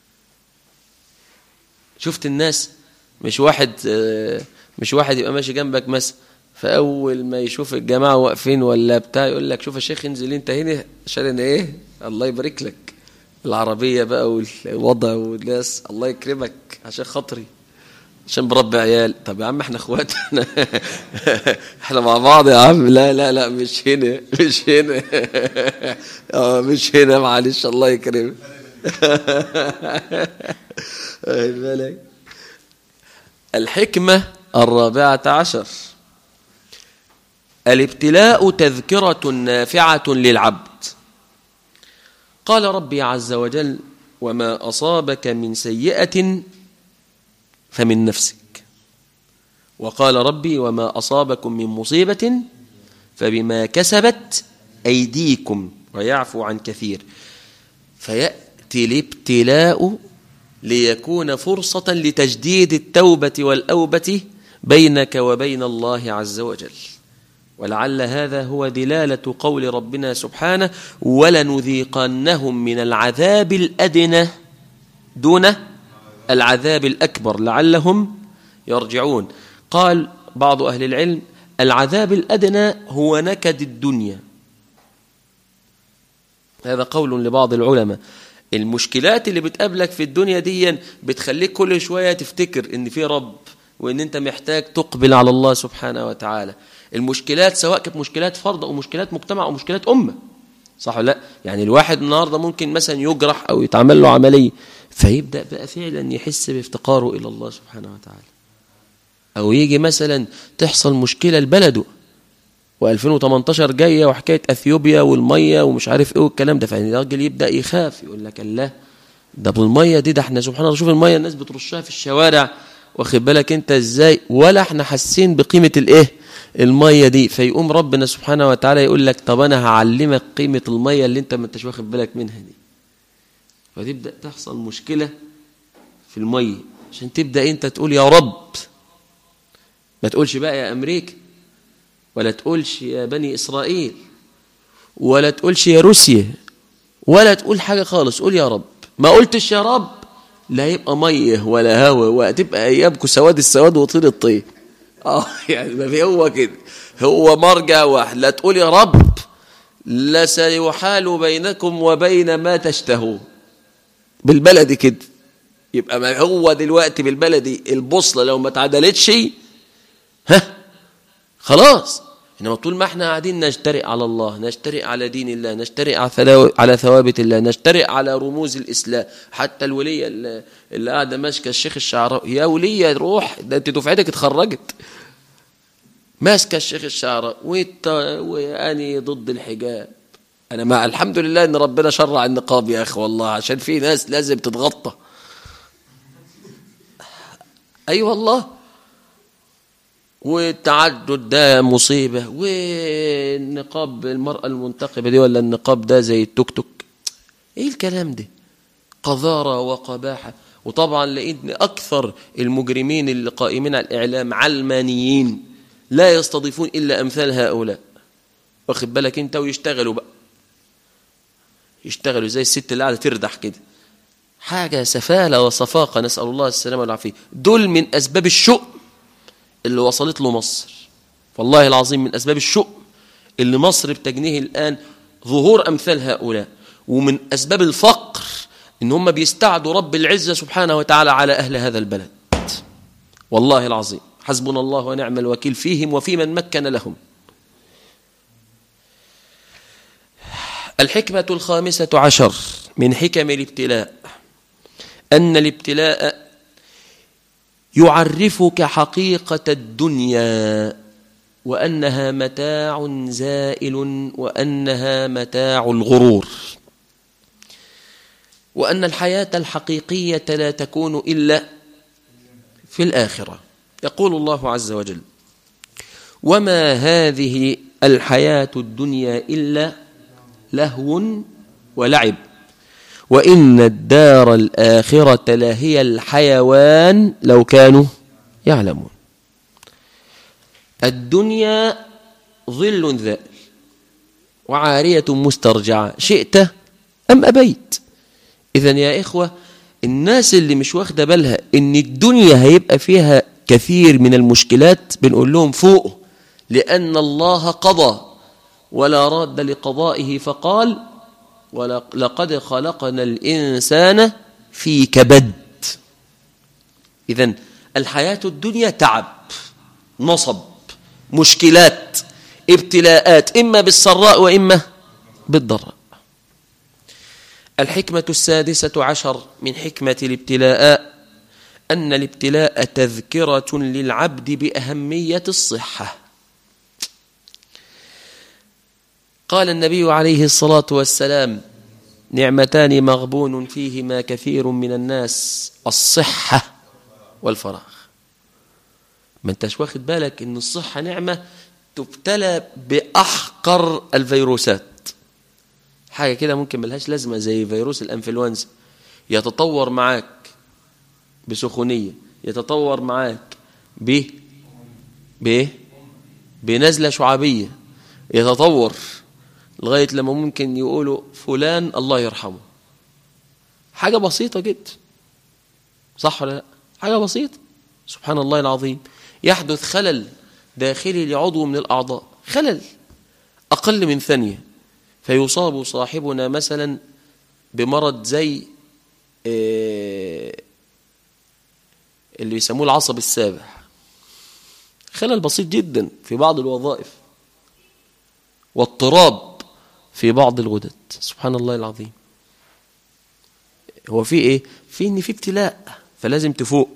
شفت الناس مش واحد آه، مش واحد يبقى ماشي جنبك مثلا فاول ما يشوف الجماعه واقفين ولا بتاع يقول لك شوف يا شيخ انزل انت هنا عشان انا ايه الله يبارك لك العربيه بقى والوضع والناس الله يكرمك عشان خاطري عشان بربي عيال طب يا عم احنا اخوات احنا احنا مع بعض يا عم لا لا لا مش هنا مش هنا اه مش هنا معلش الله يكرمك واخد بالك الحكمة الرابعة عشر الابتلاء تذكرة نافعة للعبد قال ربي عز وجل وما أصابك من سيئة فمن نفسك وقال ربي وما أصابكم من مصيبة فبما كسبت أيديكم ويعفو عن كثير فيأتي الابتلاء ليكون فرصة لتجديد التوبة والأوبة بينك وبين الله عز وجل ولعل هذا هو دلالة قول ربنا سبحانه ولنذيقنهم من العذاب الأدنى دون العذاب الأكبر لعلهم يرجعون قال بعض أهل العلم العذاب الأدنى هو نكد الدنيا هذا قول لبعض العلماء المشكلات اللي بتقابلك في الدنيا دي بتخليك كل شوية تفتكر ان في رب وان انت محتاج تقبل على الله سبحانه وتعالى المشكلات سواء كانت مشكلات فرد او مشكلات مجتمع او مشكلات امه صح ولا لا يعني الواحد النهارده ممكن مثلا يجرح او يتعمل له عمليه فيبدا بقى فعلا يحس بافتقاره الى الله سبحانه وتعالى او يجي مثلا تحصل مشكله لبلده و2018 جايه وحكايه اثيوبيا والميه ومش عارف ايه والكلام ده فالراجل يبدا يخاف يقول لك الله ده بالميه دي ده احنا سبحان الله شوف الميه الناس بترشها في الشوارع واخد بالك انت ازاي ولا احنا حاسين بقيمه الايه المية دي فيقوم ربنا سبحانه وتعالى يقول لك طب أنا هعلمك قيمة المية اللي أنت ما انتش واخد بالك منها دي فتبدأ تحصل مشكلة في المية عشان تبدأ أنت تقول يا رب ما تقولش بقى يا أمريكا ولا تقولش يا بني إسرائيل ولا تقولش يا روسيا ولا تقول حاجة خالص قول يا رب ما قلتش يا رب لا يبقى ميه ولا هوا وهتبقى ايامكم سواد السواد وطين الطين اه يعني ما في هو كده هو مرجع واحد لا تقول يا رب لا سيحال بينكم وبين ما تشتهون بالبلدي كده يبقى ما هو دلوقتي بالبلدي البوصله لو ما اتعدلتش ها خلاص انما طول ما احنا قاعدين نجترئ على الله نجترئ على دين الله نجترئ على ثوابت الله نجترئ على رموز الاسلام حتى الوليه اللي, اللي قاعده ماسكه الشيخ الشعراوي يا وليه روح ده انت دفعتك اتخرجت ماسكه الشيخ الشعراوي وانت واني ضد الحجاب انا مع الحمد لله ان ربنا شرع النقاب يا اخي والله عشان في ناس لازم تتغطى اي أيوة والله والتعدد ده مصيبة والنقاب المرأة المنتقبة دي ولا النقاب ده زي التوك توك ايه الكلام ده قذارة وقباحة وطبعا لقيت أكثر المجرمين اللي قائمين على الإعلام علمانيين لا يستضيفون إلا أمثال هؤلاء واخد بالك انت ويشتغلوا بقى يشتغلوا زي الست اللي قاعدة تردح كده حاجة سفالة وصفاقة نسأل الله السلامة والعافية دول من أسباب الشؤم اللي وصلت له مصر والله العظيم من أسباب الشؤم اللي مصر بتجنيه الآن ظهور أمثال هؤلاء ومن أسباب الفقر إن هم بيستعدوا رب العزة سبحانه وتعالى على أهل هذا البلد والله العظيم حسبنا الله ونعم الوكيل فيهم وفي من مكن لهم الحكمة الخامسة عشر من حكم الابتلاء أن الابتلاء يعرفك حقيقة الدنيا وأنها متاع زائل وأنها متاع الغرور وأن الحياة الحقيقية لا تكون إلا في الآخرة يقول الله عز وجل وما هذه الحياة الدنيا إلا لهو ولعب وإن الدار الآخرة لهي الحيوان لو كانوا يعلمون الدنيا ظل ذائل وعارية مسترجعة شئت أم أبيت إذا يا إخوة الناس اللي مش واخدة بالها إن الدنيا هيبقى فيها كثير من المشكلات بنقول لهم فوق لأن الله قضى ولا راد لقضائه فقال ولقد خلقنا الإنسان في كبد إذا الحياة الدنيا تعب نصب مشكلات ابتلاءات إما بالسراء وإما بالضراء الحكمة السادسة عشر من حكمة الابتلاء أن الابتلاء تذكرة للعبد بأهمية الصحة قال النبي عليه الصلاة والسلام نعمتان مغبون فيهما كثير من الناس الصحة والفراغ ما انتش واخد بالك ان الصحة نعمة تبتلى بأحقر الفيروسات حاجة كده ممكن ملهاش لازمة زي فيروس الأنفلونزا يتطور معاك بسخونية يتطور معاك ب ب بنزلة شعابية يتطور لغاية لما ممكن يقولوا فلان الله يرحمه حاجة بسيطة جدا صح ولا لا حاجة بسيطة سبحان الله العظيم يحدث خلل داخلي لعضو من الأعضاء خلل أقل من ثانية فيصاب صاحبنا مثلا بمرض زي اللي يسموه العصب السابع خلل بسيط جدا في بعض الوظائف واضطراب في بعض الغدد سبحان الله العظيم هو في ايه في ان في ابتلاء فلازم تفوق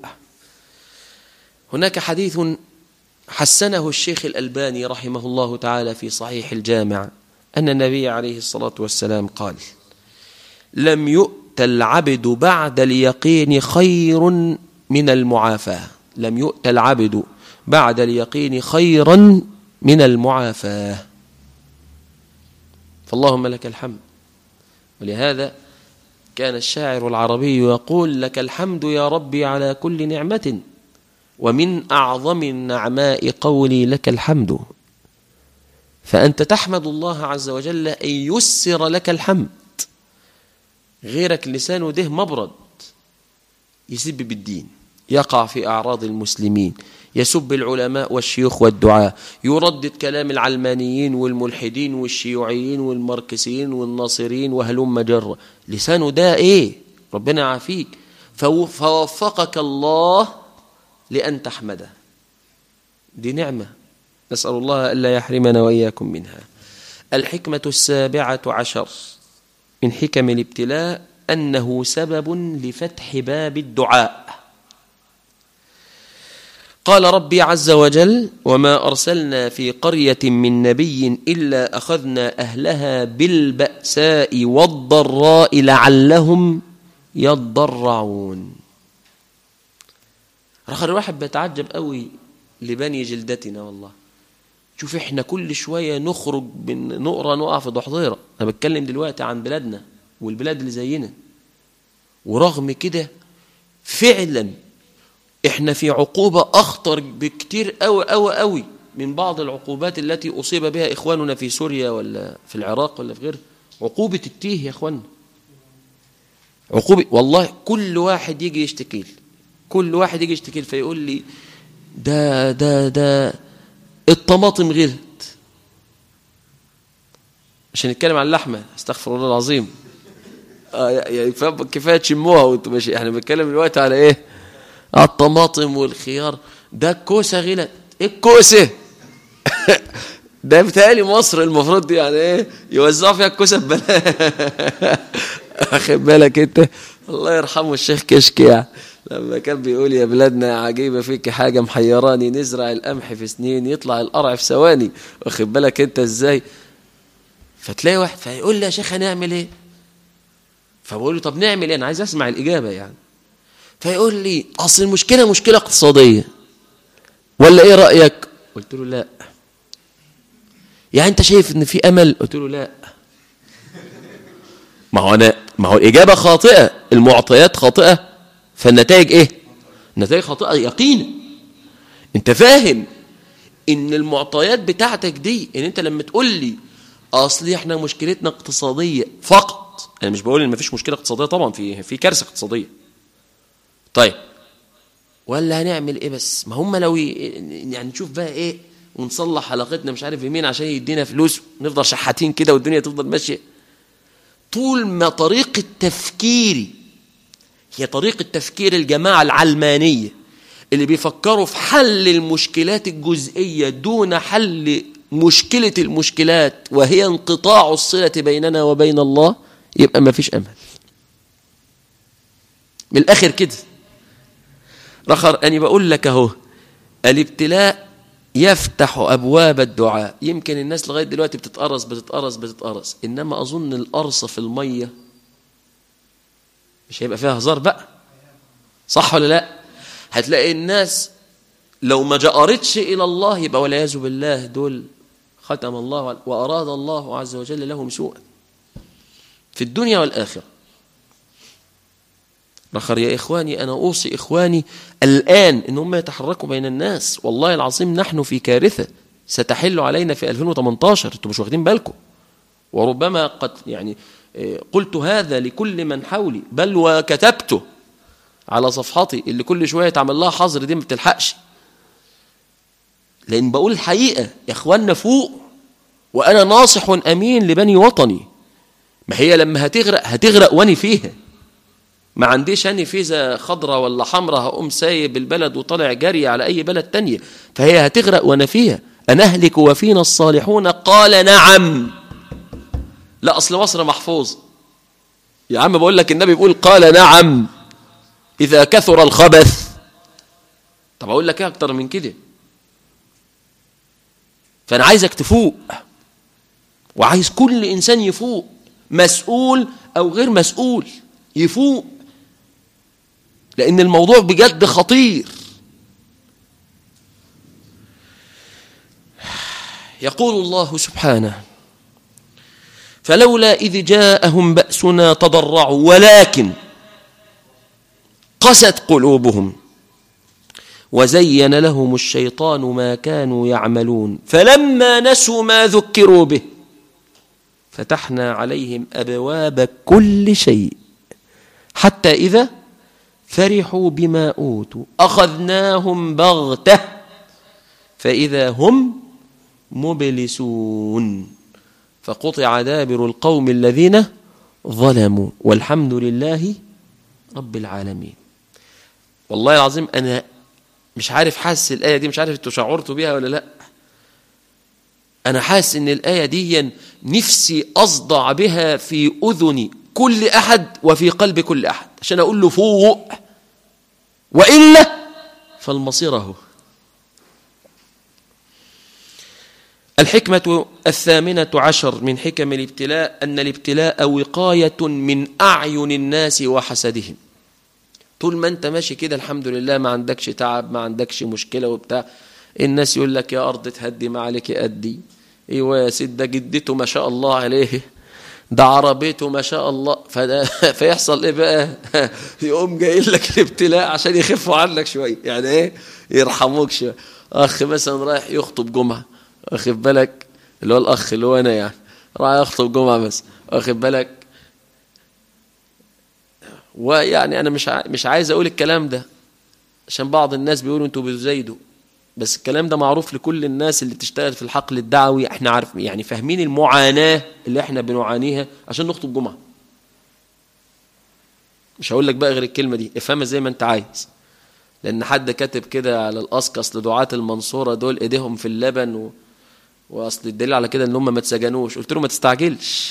هناك حديث حسنه الشيخ الألباني رحمه الله تعالى في صحيح الجامع أن النبي عليه الصلاة والسلام قال لم يؤت العبد بعد اليقين خير من المعافاة لم يؤت العبد بعد اليقين خيرا من المعافاة فاللهم لك الحمد ولهذا كان الشاعر العربي يقول لك الحمد يا ربي على كل نعمة ومن أعظم النعماء قولي لك الحمد فأنت تحمد الله عز وجل أن يسر لك الحمد غيرك لسانه ده مبرد يسب بالدين يقع في أعراض المسلمين يسب العلماء والشيوخ والدعاء يردد كلام العلمانيين والملحدين والشيوعيين والماركسيين والناصرين وهلم جر لسانه ده ايه ربنا يعافيك فوفقك الله لأن تحمده دي نعمة نسأل الله ألا يحرمنا وإياكم منها الحكمة السابعة عشر من حكم الابتلاء أنه سبب لفتح باب الدعاء قال ربي عز وجل وما أرسلنا في قرية من نبي إلا أخذنا أهلها بالبأساء والضراء لعلهم يضرعون رخر الواحد بيتعجب قوي لبني جلدتنا والله شوف احنا كل شوية نخرج من نقرة نقع في ضحضيرة أنا بتكلم دلوقتي عن بلادنا والبلاد اللي زينا ورغم كده فعلا احنا في عقوبة أخطر بكتير أوي أوي أوي من بعض العقوبات التي أصيب بها إخواننا في سوريا ولا في العراق ولا في غيره عقوبة التيه يا إخواننا عقوبة والله كل واحد يجي يشتكي لي كل واحد يجي يشتكي لي فيقول لي ده ده ده الطماطم غلت مش هنتكلم عن اللحمة استغفر الله العظيم آه يعني كفاية تشموها وانتم ماشي احنا بنتكلم دلوقتي على ايه على الطماطم والخيار ده الكوسة غلت ايه الكوسة ده بتهيألي مصر المفروض دي يعني ايه يوزعوا فيها الكوسة ببلاش واخد بالك انت الله يرحمه الشيخ كشك يعني لما كان بيقول يا بلادنا عجيبة فيك حاجة محيراني نزرع القمح في سنين يطلع القرع في ثواني واخد بالك انت ازاي فتلاقي واحد فيقول لي يا شيخ هنعمل ايه فبقول له طب نعمل ايه انا عايز اسمع الاجابة يعني فيقول لي اصل المشكلة مشكلة اقتصادية ولا ايه رأيك قلت له لا يعني انت شايف ان في امل قلت له لا ما هو انا ما هو الاجابه خاطئه المعطيات خاطئه فالنتائج ايه النتائج خاطئه يقينا انت فاهم ان المعطيات بتاعتك دي ان انت لما تقول لي اصل احنا مشكلتنا اقتصاديه فقط انا مش بقول ان مفيش مشكله اقتصاديه طبعا في في كارثه اقتصاديه طيب ولا هنعمل ايه بس ما هم لو يعني نشوف بقى ايه ونصلح علاقتنا مش عارف يمين عشان يدينا فلوس ونفضل شحاتين كده والدنيا تفضل ماشيه طول ما طريقة تفكيري هي طريقة تفكير الجماعة العلمانية اللي بيفكروا في حل المشكلات الجزئية دون حل مشكلة المشكلات وهي انقطاع الصلة بيننا وبين الله يبقى ما فيش أمل من الآخر كده رخر أني بقول لك أهو الابتلاء يفتح أبواب الدعاء يمكن الناس لغاية دلوقتي بتتقرص بتتقرص بتتقرص إنما أظن القرصة في المية مش هيبقى فيها هزار بقى صح ولا لا هتلاقي الناس لو ما جأرتش إلى الله يبقى والعياذ بالله دول ختم الله وأراد الله عز وجل لهم سوءا في الدنيا والآخرة رخر يا إخواني أنا أوصي إخواني الآن إن هم يتحركوا بين الناس والله العظيم نحن في كارثة ستحل علينا في 2018 أنتم مش واخدين بالكم وربما قد يعني قلت هذا لكل من حولي بل وكتبته على صفحتي اللي كل شوية تعمل لها حظر دي ما بتلحقش لأن بقول الحقيقة يا إخواننا فوق وأنا ناصح أمين لبني وطني ما هي لما هتغرق هتغرق واني فيها ما عنديش أني فيزا خضراء ولا حمراء هقوم سايب البلد وطالع جري على أي بلد تانية فهي هتغرق وأنا فيها أنهلك وفينا الصالحون قال نعم لا أصل مصر محفوظ يا عم بقول لك النبي بيقول قال نعم إذا كثر الخبث طب أقول لك إيه أكتر من كده فأنا عايزك تفوق وعايز كل إنسان يفوق مسؤول أو غير مسؤول يفوق لأن الموضوع بجد خطير يقول الله سبحانه فلولا إذ جاءهم بأسنا تضرعوا ولكن قست قلوبهم وزين لهم الشيطان ما كانوا يعملون فلما نسوا ما ذكروا به فتحنا عليهم أبواب كل شيء حتى إذا فرحوا بما أوتوا أخذناهم بغتة فإذا هم مبلسون فقطع دابر القوم الذين ظلموا والحمد لله رب العالمين والله العظيم أنا مش عارف حاسس الآية دي مش عارف انتوا شعرتوا بيها ولا لا أنا حاسس إن الآية دي نفسي أصدع بها في أذن كل أحد وفي قلب كل أحد عشان أقول له فوق وإلا فالمصير هو الحكمة الثامنة عشر من حكم الابتلاء أن الابتلاء وقاية من أعين الناس وحسدهم طول ما أنت ماشي كده الحمد لله ما عندكش تعب ما عندكش مشكلة وبتاع الناس يقول لك يا أرض تهدي ما عليك أدي ايوه يا سيد ده جدته ما شاء الله عليه ده عربيته ما شاء الله فده فيحصل ايه بقى يقوم جاي لك الابتلاء عشان يخفوا عنك شويه يعني ايه يرحموك شويه اخ مثلا رايح يخطب جمعه واخد بالك اللي هو الاخ اللي هو انا يعني رايح يخطب جمعه بس واخد بالك ويعني انا مش مش عايز اقول الكلام ده عشان بعض الناس بيقولوا انتوا بتزايدوا بس الكلام ده معروف لكل الناس اللي بتشتغل في الحقل الدعوي احنا عارف يعني فاهمين المعاناة اللي احنا بنعانيها عشان نخطب جمعة مش هقول لك بقى غير الكلمة دي افهمها زي ما انت عايز لان حد كاتب كده على الاسك اصل دعاة المنصورة دول ايديهم في اللبن و... واصل الدليل على كده ان هم ما اتسجنوش قلت له ما تستعجلش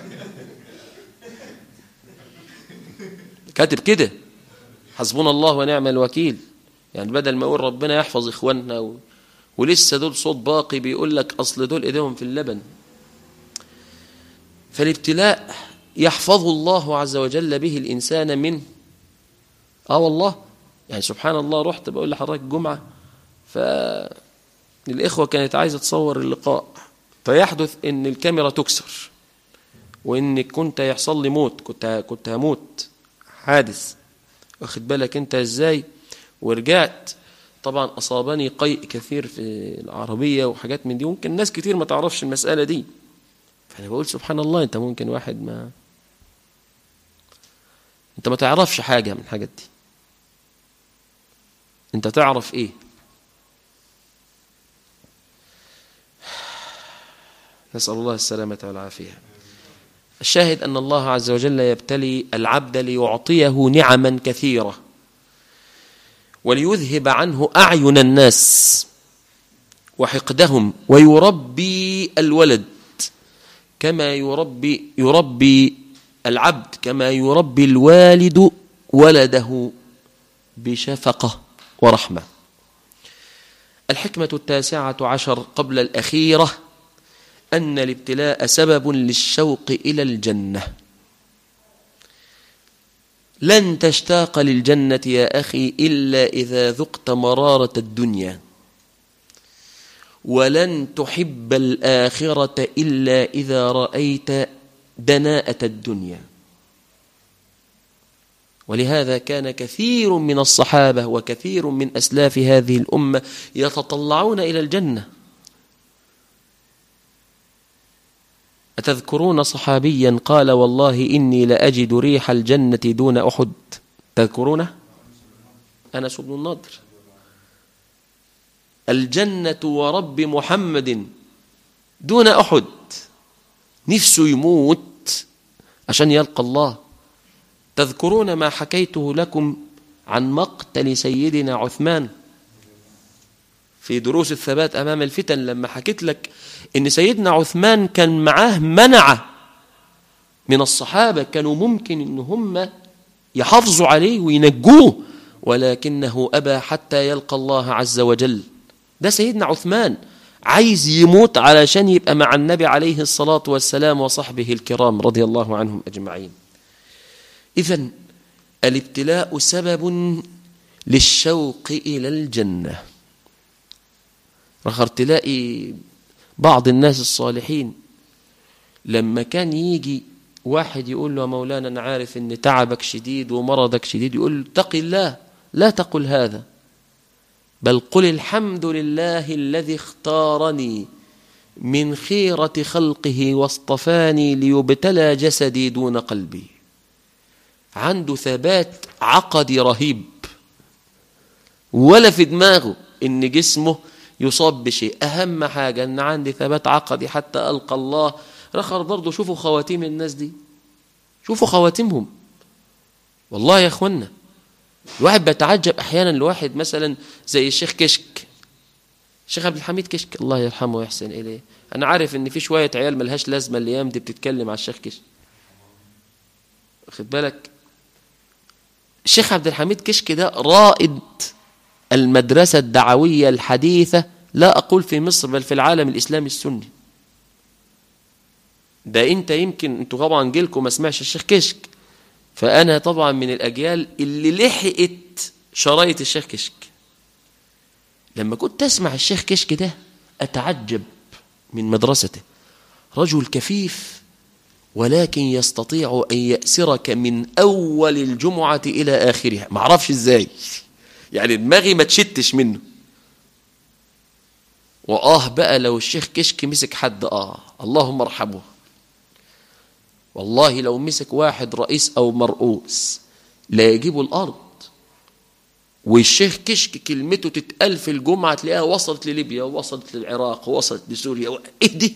كاتب كده حسبنا الله ونعم الوكيل يعني بدل ما يقول ربنا يحفظ اخواننا و... ولسه دول صوت باقي بيقول لك اصل دول ايديهم في اللبن فالابتلاء يحفظ الله عز وجل به الانسان من اه والله يعني سبحان الله رحت بقول لحضرتك جمعه فالاخوه كانت عايزه تصور اللقاء فيحدث ان الكاميرا تكسر وان كنت يحصل لي موت كنت كنت هموت حادث واخد بالك انت ازاي ورجعت طبعا أصابني قيء كثير في العربية وحاجات من دي ممكن ناس كتير ما تعرفش المسألة دي فأنا بقول سبحان الله أنت ممكن واحد ما أنت ما تعرفش حاجة من الحاجات دي أنت تعرف إيه نسأل الله السلامة والعافية الشاهد أن الله عز وجل يبتلي العبد ليعطيه نعما كثيرة وليذهب عنه أعين الناس وحقدهم ويربي الولد كما يربي يربي العبد كما يربي الوالد ولده بشفقة ورحمة الحكمة التاسعة عشر قبل الأخيرة أن الابتلاء سبب للشوق إلى الجنة لن تشتاق للجنة يا أخي إلا إذا ذقت مرارة الدنيا ولن تحب الآخرة إلا إذا رأيت دناءة الدنيا ولهذا كان كثير من الصحابة وكثير من أسلاف هذه الأمة يتطلعون إلى الجنة أتذكرون صحابيا قال والله إني لأجد ريح الجنة دون أحد تذكرونه أنس بن النضر الجنة ورب محمد دون أحد نفسه يموت عشان يلقى الله تذكرون ما حكيته لكم عن مقتل سيدنا عثمان في دروس الثبات أمام الفتن لما حكيت لك إن سيدنا عثمان كان معاه منعة من الصحابة كانوا ممكن إن هم يحافظوا عليه وينجوه ولكنه أبى حتى يلقى الله عز وجل ده سيدنا عثمان عايز يموت علشان يبقى مع النبي عليه الصلاة والسلام وصحبه الكرام رضي الله عنهم أجمعين إذا الابتلاء سبب للشوق إلى الجنة رخر تلاقي بعض الناس الصالحين لما كان يجي واحد يقول له يا مولانا أنا عارف إن تعبك شديد ومرضك شديد يقول له اتق الله لا تقل هذا بل قل الحمد لله الذي اختارني من خيرة خلقه واصطفاني ليبتلى جسدي دون قلبي عنده ثبات عقدي رهيب ولا في دماغه ان جسمه يصاب بشيء اهم حاجة ان عندي ثبات عقدي حتى القى الله رخر برضه شوفوا خواتيم الناس دي شوفوا خواتيمهم والله يا اخوانا الواحد بيتعجب احيانا لواحد مثلا زي الشيخ كشك الشيخ عبد الحميد كشك الله يرحمه ويحسن اليه انا عارف ان في شويه عيال ملهاش لازمه الايام دي بتتكلم على الشيخ كشك واخد بالك الشيخ عبد الحميد كشك ده رائد المدرسه الدعويه الحديثه لا اقول في مصر بل في العالم الاسلامي السني ده انت يمكن انتوا طبعا جيلكم ما سمعش الشيخ كشك فانا طبعا من الاجيال اللي لحقت شرايط الشيخ كشك لما كنت اسمع الشيخ كشك ده اتعجب من مدرسته رجل كفيف ولكن يستطيع ان ياسرك من اول الجمعه الى اخرها ما اعرفش ازاي يعني دماغي ما تشتش منه واه بقى لو الشيخ كشك مسك حد اه اللهم ارحمه والله لو مسك واحد رئيس او مرؤوس لا يجيبوا الارض والشيخ كشك كلمته تتقال في الجمعه تلاقيها وصلت لليبيا ووصلت للعراق ووصلت لسوريا و... ايه دي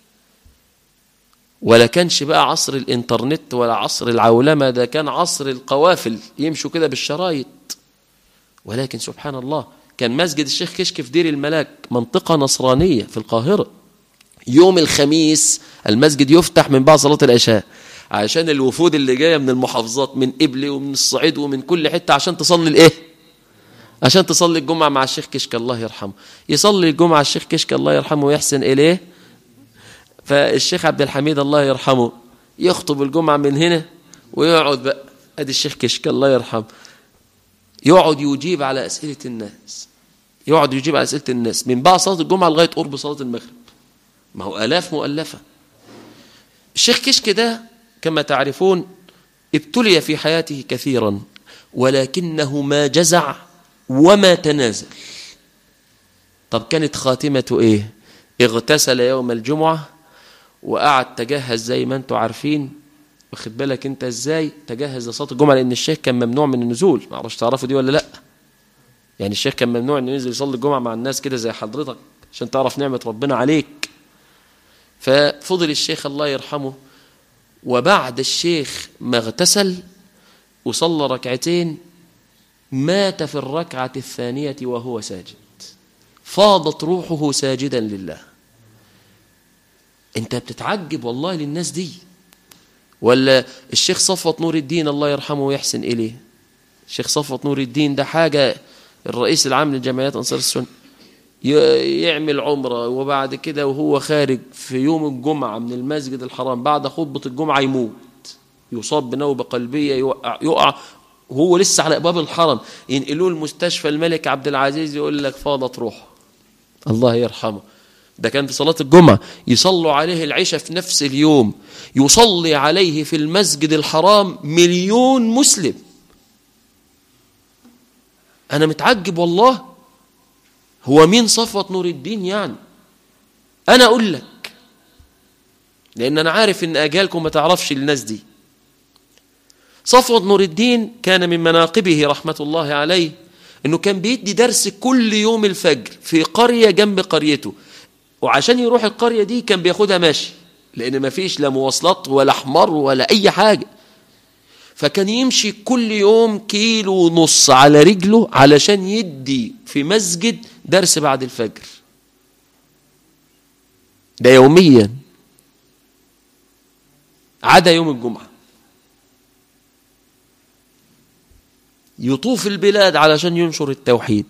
ولا كانش بقى عصر الانترنت ولا عصر العولمه ده كان عصر القوافل يمشوا كده بالشرايط ولكن سبحان الله كان مسجد الشيخ كشك في دير الملاك منطقه نصرانيه في القاهره يوم الخميس المسجد يفتح من بعد صلاة العشاء عشان الوفود اللي جاية من المحافظات من إبلي ومن الصعيد ومن كل حتة عشان تصلي الإيه عشان تصلي الجمعة مع الشيخ كشك الله يرحمه يصلي الجمعة الشيخ كشك الله يرحمه ويحسن إليه فالشيخ عبد الحميد الله يرحمه يخطب الجمعة من هنا ويقعد بقى أدي الشيخ كشك الله يرحمه يقعد يجيب على أسئلة الناس يقعد يجيب على أسئلة الناس من بعد صلاة الجمعة لغاية قرب صلاة المغرب ما هو آلاف مؤلفة الشيخ كشك ده كما تعرفون ابتلي في حياته كثيرا ولكنه ما جزع وما تنازل طب كانت خاتمته ايه اغتسل يوم الجمعة وقعد تجهز زي ما انتم عارفين واخد بالك انت ازاي تجهز لصلاه الجمعه لان الشيخ كان ممنوع من النزول ما اعرفش تعرفوا دي ولا لا يعني الشيخ كان ممنوع انه ينزل يصلي الجمعه مع الناس كده زي حضرتك عشان تعرف نعمه ربنا عليك ففضل الشيخ الله يرحمه وبعد الشيخ ما اغتسل وصلى ركعتين مات في الركعة الثانية وهو ساجد فاضت روحه ساجدا لله انت بتتعجب والله للناس دي ولا الشيخ صفوت نور الدين الله يرحمه ويحسن إليه الشيخ صفوت نور الدين ده حاجة الرئيس العام للجمعيات أنصار السنة يعمل عمرة وبعد كده وهو خارج في يوم الجمعة من المسجد الحرام بعد خطبة الجمعة يموت يصاب بنوبة قلبية يوقع, يقع وهو لسه على أبواب الحرم ينقلوه المستشفى الملك عبد العزيز يقول لك فاضت روحه الله يرحمه ده كان في صلاة الجمعة يصلوا عليه العشاء في نفس اليوم يصلي عليه في المسجد الحرام مليون مسلم أنا متعجب والله هو مين صفوة نور الدين يعني أنا أقول لك لأن أنا عارف إن أجالكم ما تعرفش الناس دي صفوة نور الدين كان من مناقبه رحمة الله عليه إنه كان بيدي درس كل يوم الفجر في قرية جنب قريته وعشان يروح القرية دي كان بياخدها ماشي لأن ما فيش لا مواصلات ولا حمار ولا أي حاجة فكان يمشي كل يوم كيلو ونص على رجله علشان يدي في مسجد درس بعد الفجر ده يوميا عدا يوم الجمعة يطوف البلاد علشان ينشر التوحيد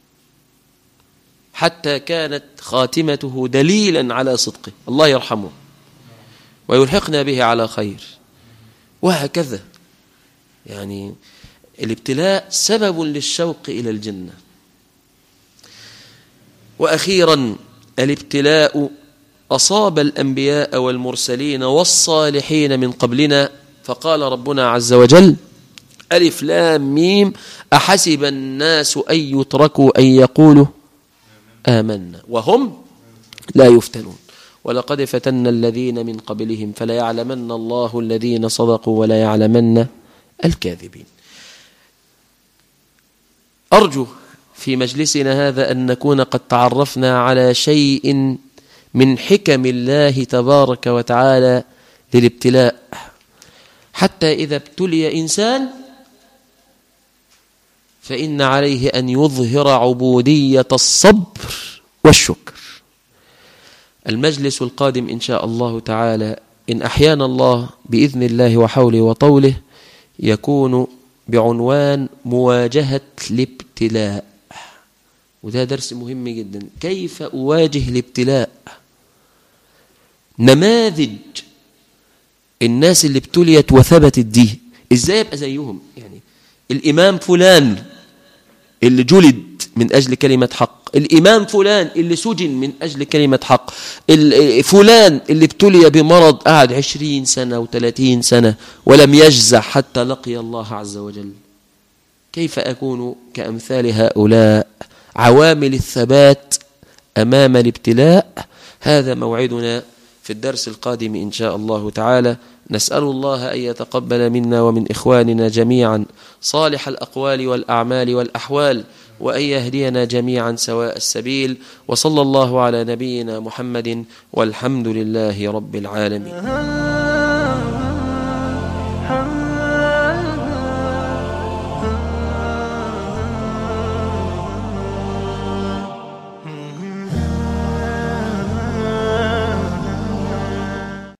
حتى كانت خاتمته دليلا على صدقه الله يرحمه ويلحقنا به على خير وهكذا يعني الابتلاء سبب للشوق إلى الجنة وأخيرا الابتلاء أصاب الأنبياء والمرسلين والصالحين من قبلنا فقال ربنا عز وجل ألف لام ميم أحسب الناس أن يتركوا أن يقولوا آمنا وهم لا يفتنون ولقد فتنا الذين من قبلهم فليعلمن الله الذين صدقوا ولا يعلمن الكاذبين أرجو في مجلسنا هذا أن نكون قد تعرفنا على شيء من حكم الله تبارك وتعالى للابتلاء حتى إذا ابتلي إنسان فإن عليه أن يظهر عبودية الصبر والشكر المجلس القادم إن شاء الله تعالى إن أحيانا الله بإذن الله وحوله وطوله يكون بعنوان مواجهة الابتلاء وده درس مهم جدا كيف أواجه الابتلاء نماذج الناس اللي ابتليت وثبتت دي ازاي ابقى زيهم يعني الامام فلان اللي جلد من اجل كلمه حق الامام فلان اللي سجن من اجل كلمه حق فلان اللي ابتلي بمرض قعد عشرين سنه وثلاثين سنه ولم يجزع حتى لقي الله عز وجل كيف اكون كامثال هؤلاء عوامل الثبات امام الابتلاء هذا موعدنا في الدرس القادم إن شاء الله تعالى نسأل الله أن يتقبل منا ومن إخواننا جميعا صالح الأقوال والأعمال والأحوال وأن يهدينا جميعا سواء السبيل وصلى الله على نبينا محمد والحمد لله رب العالمين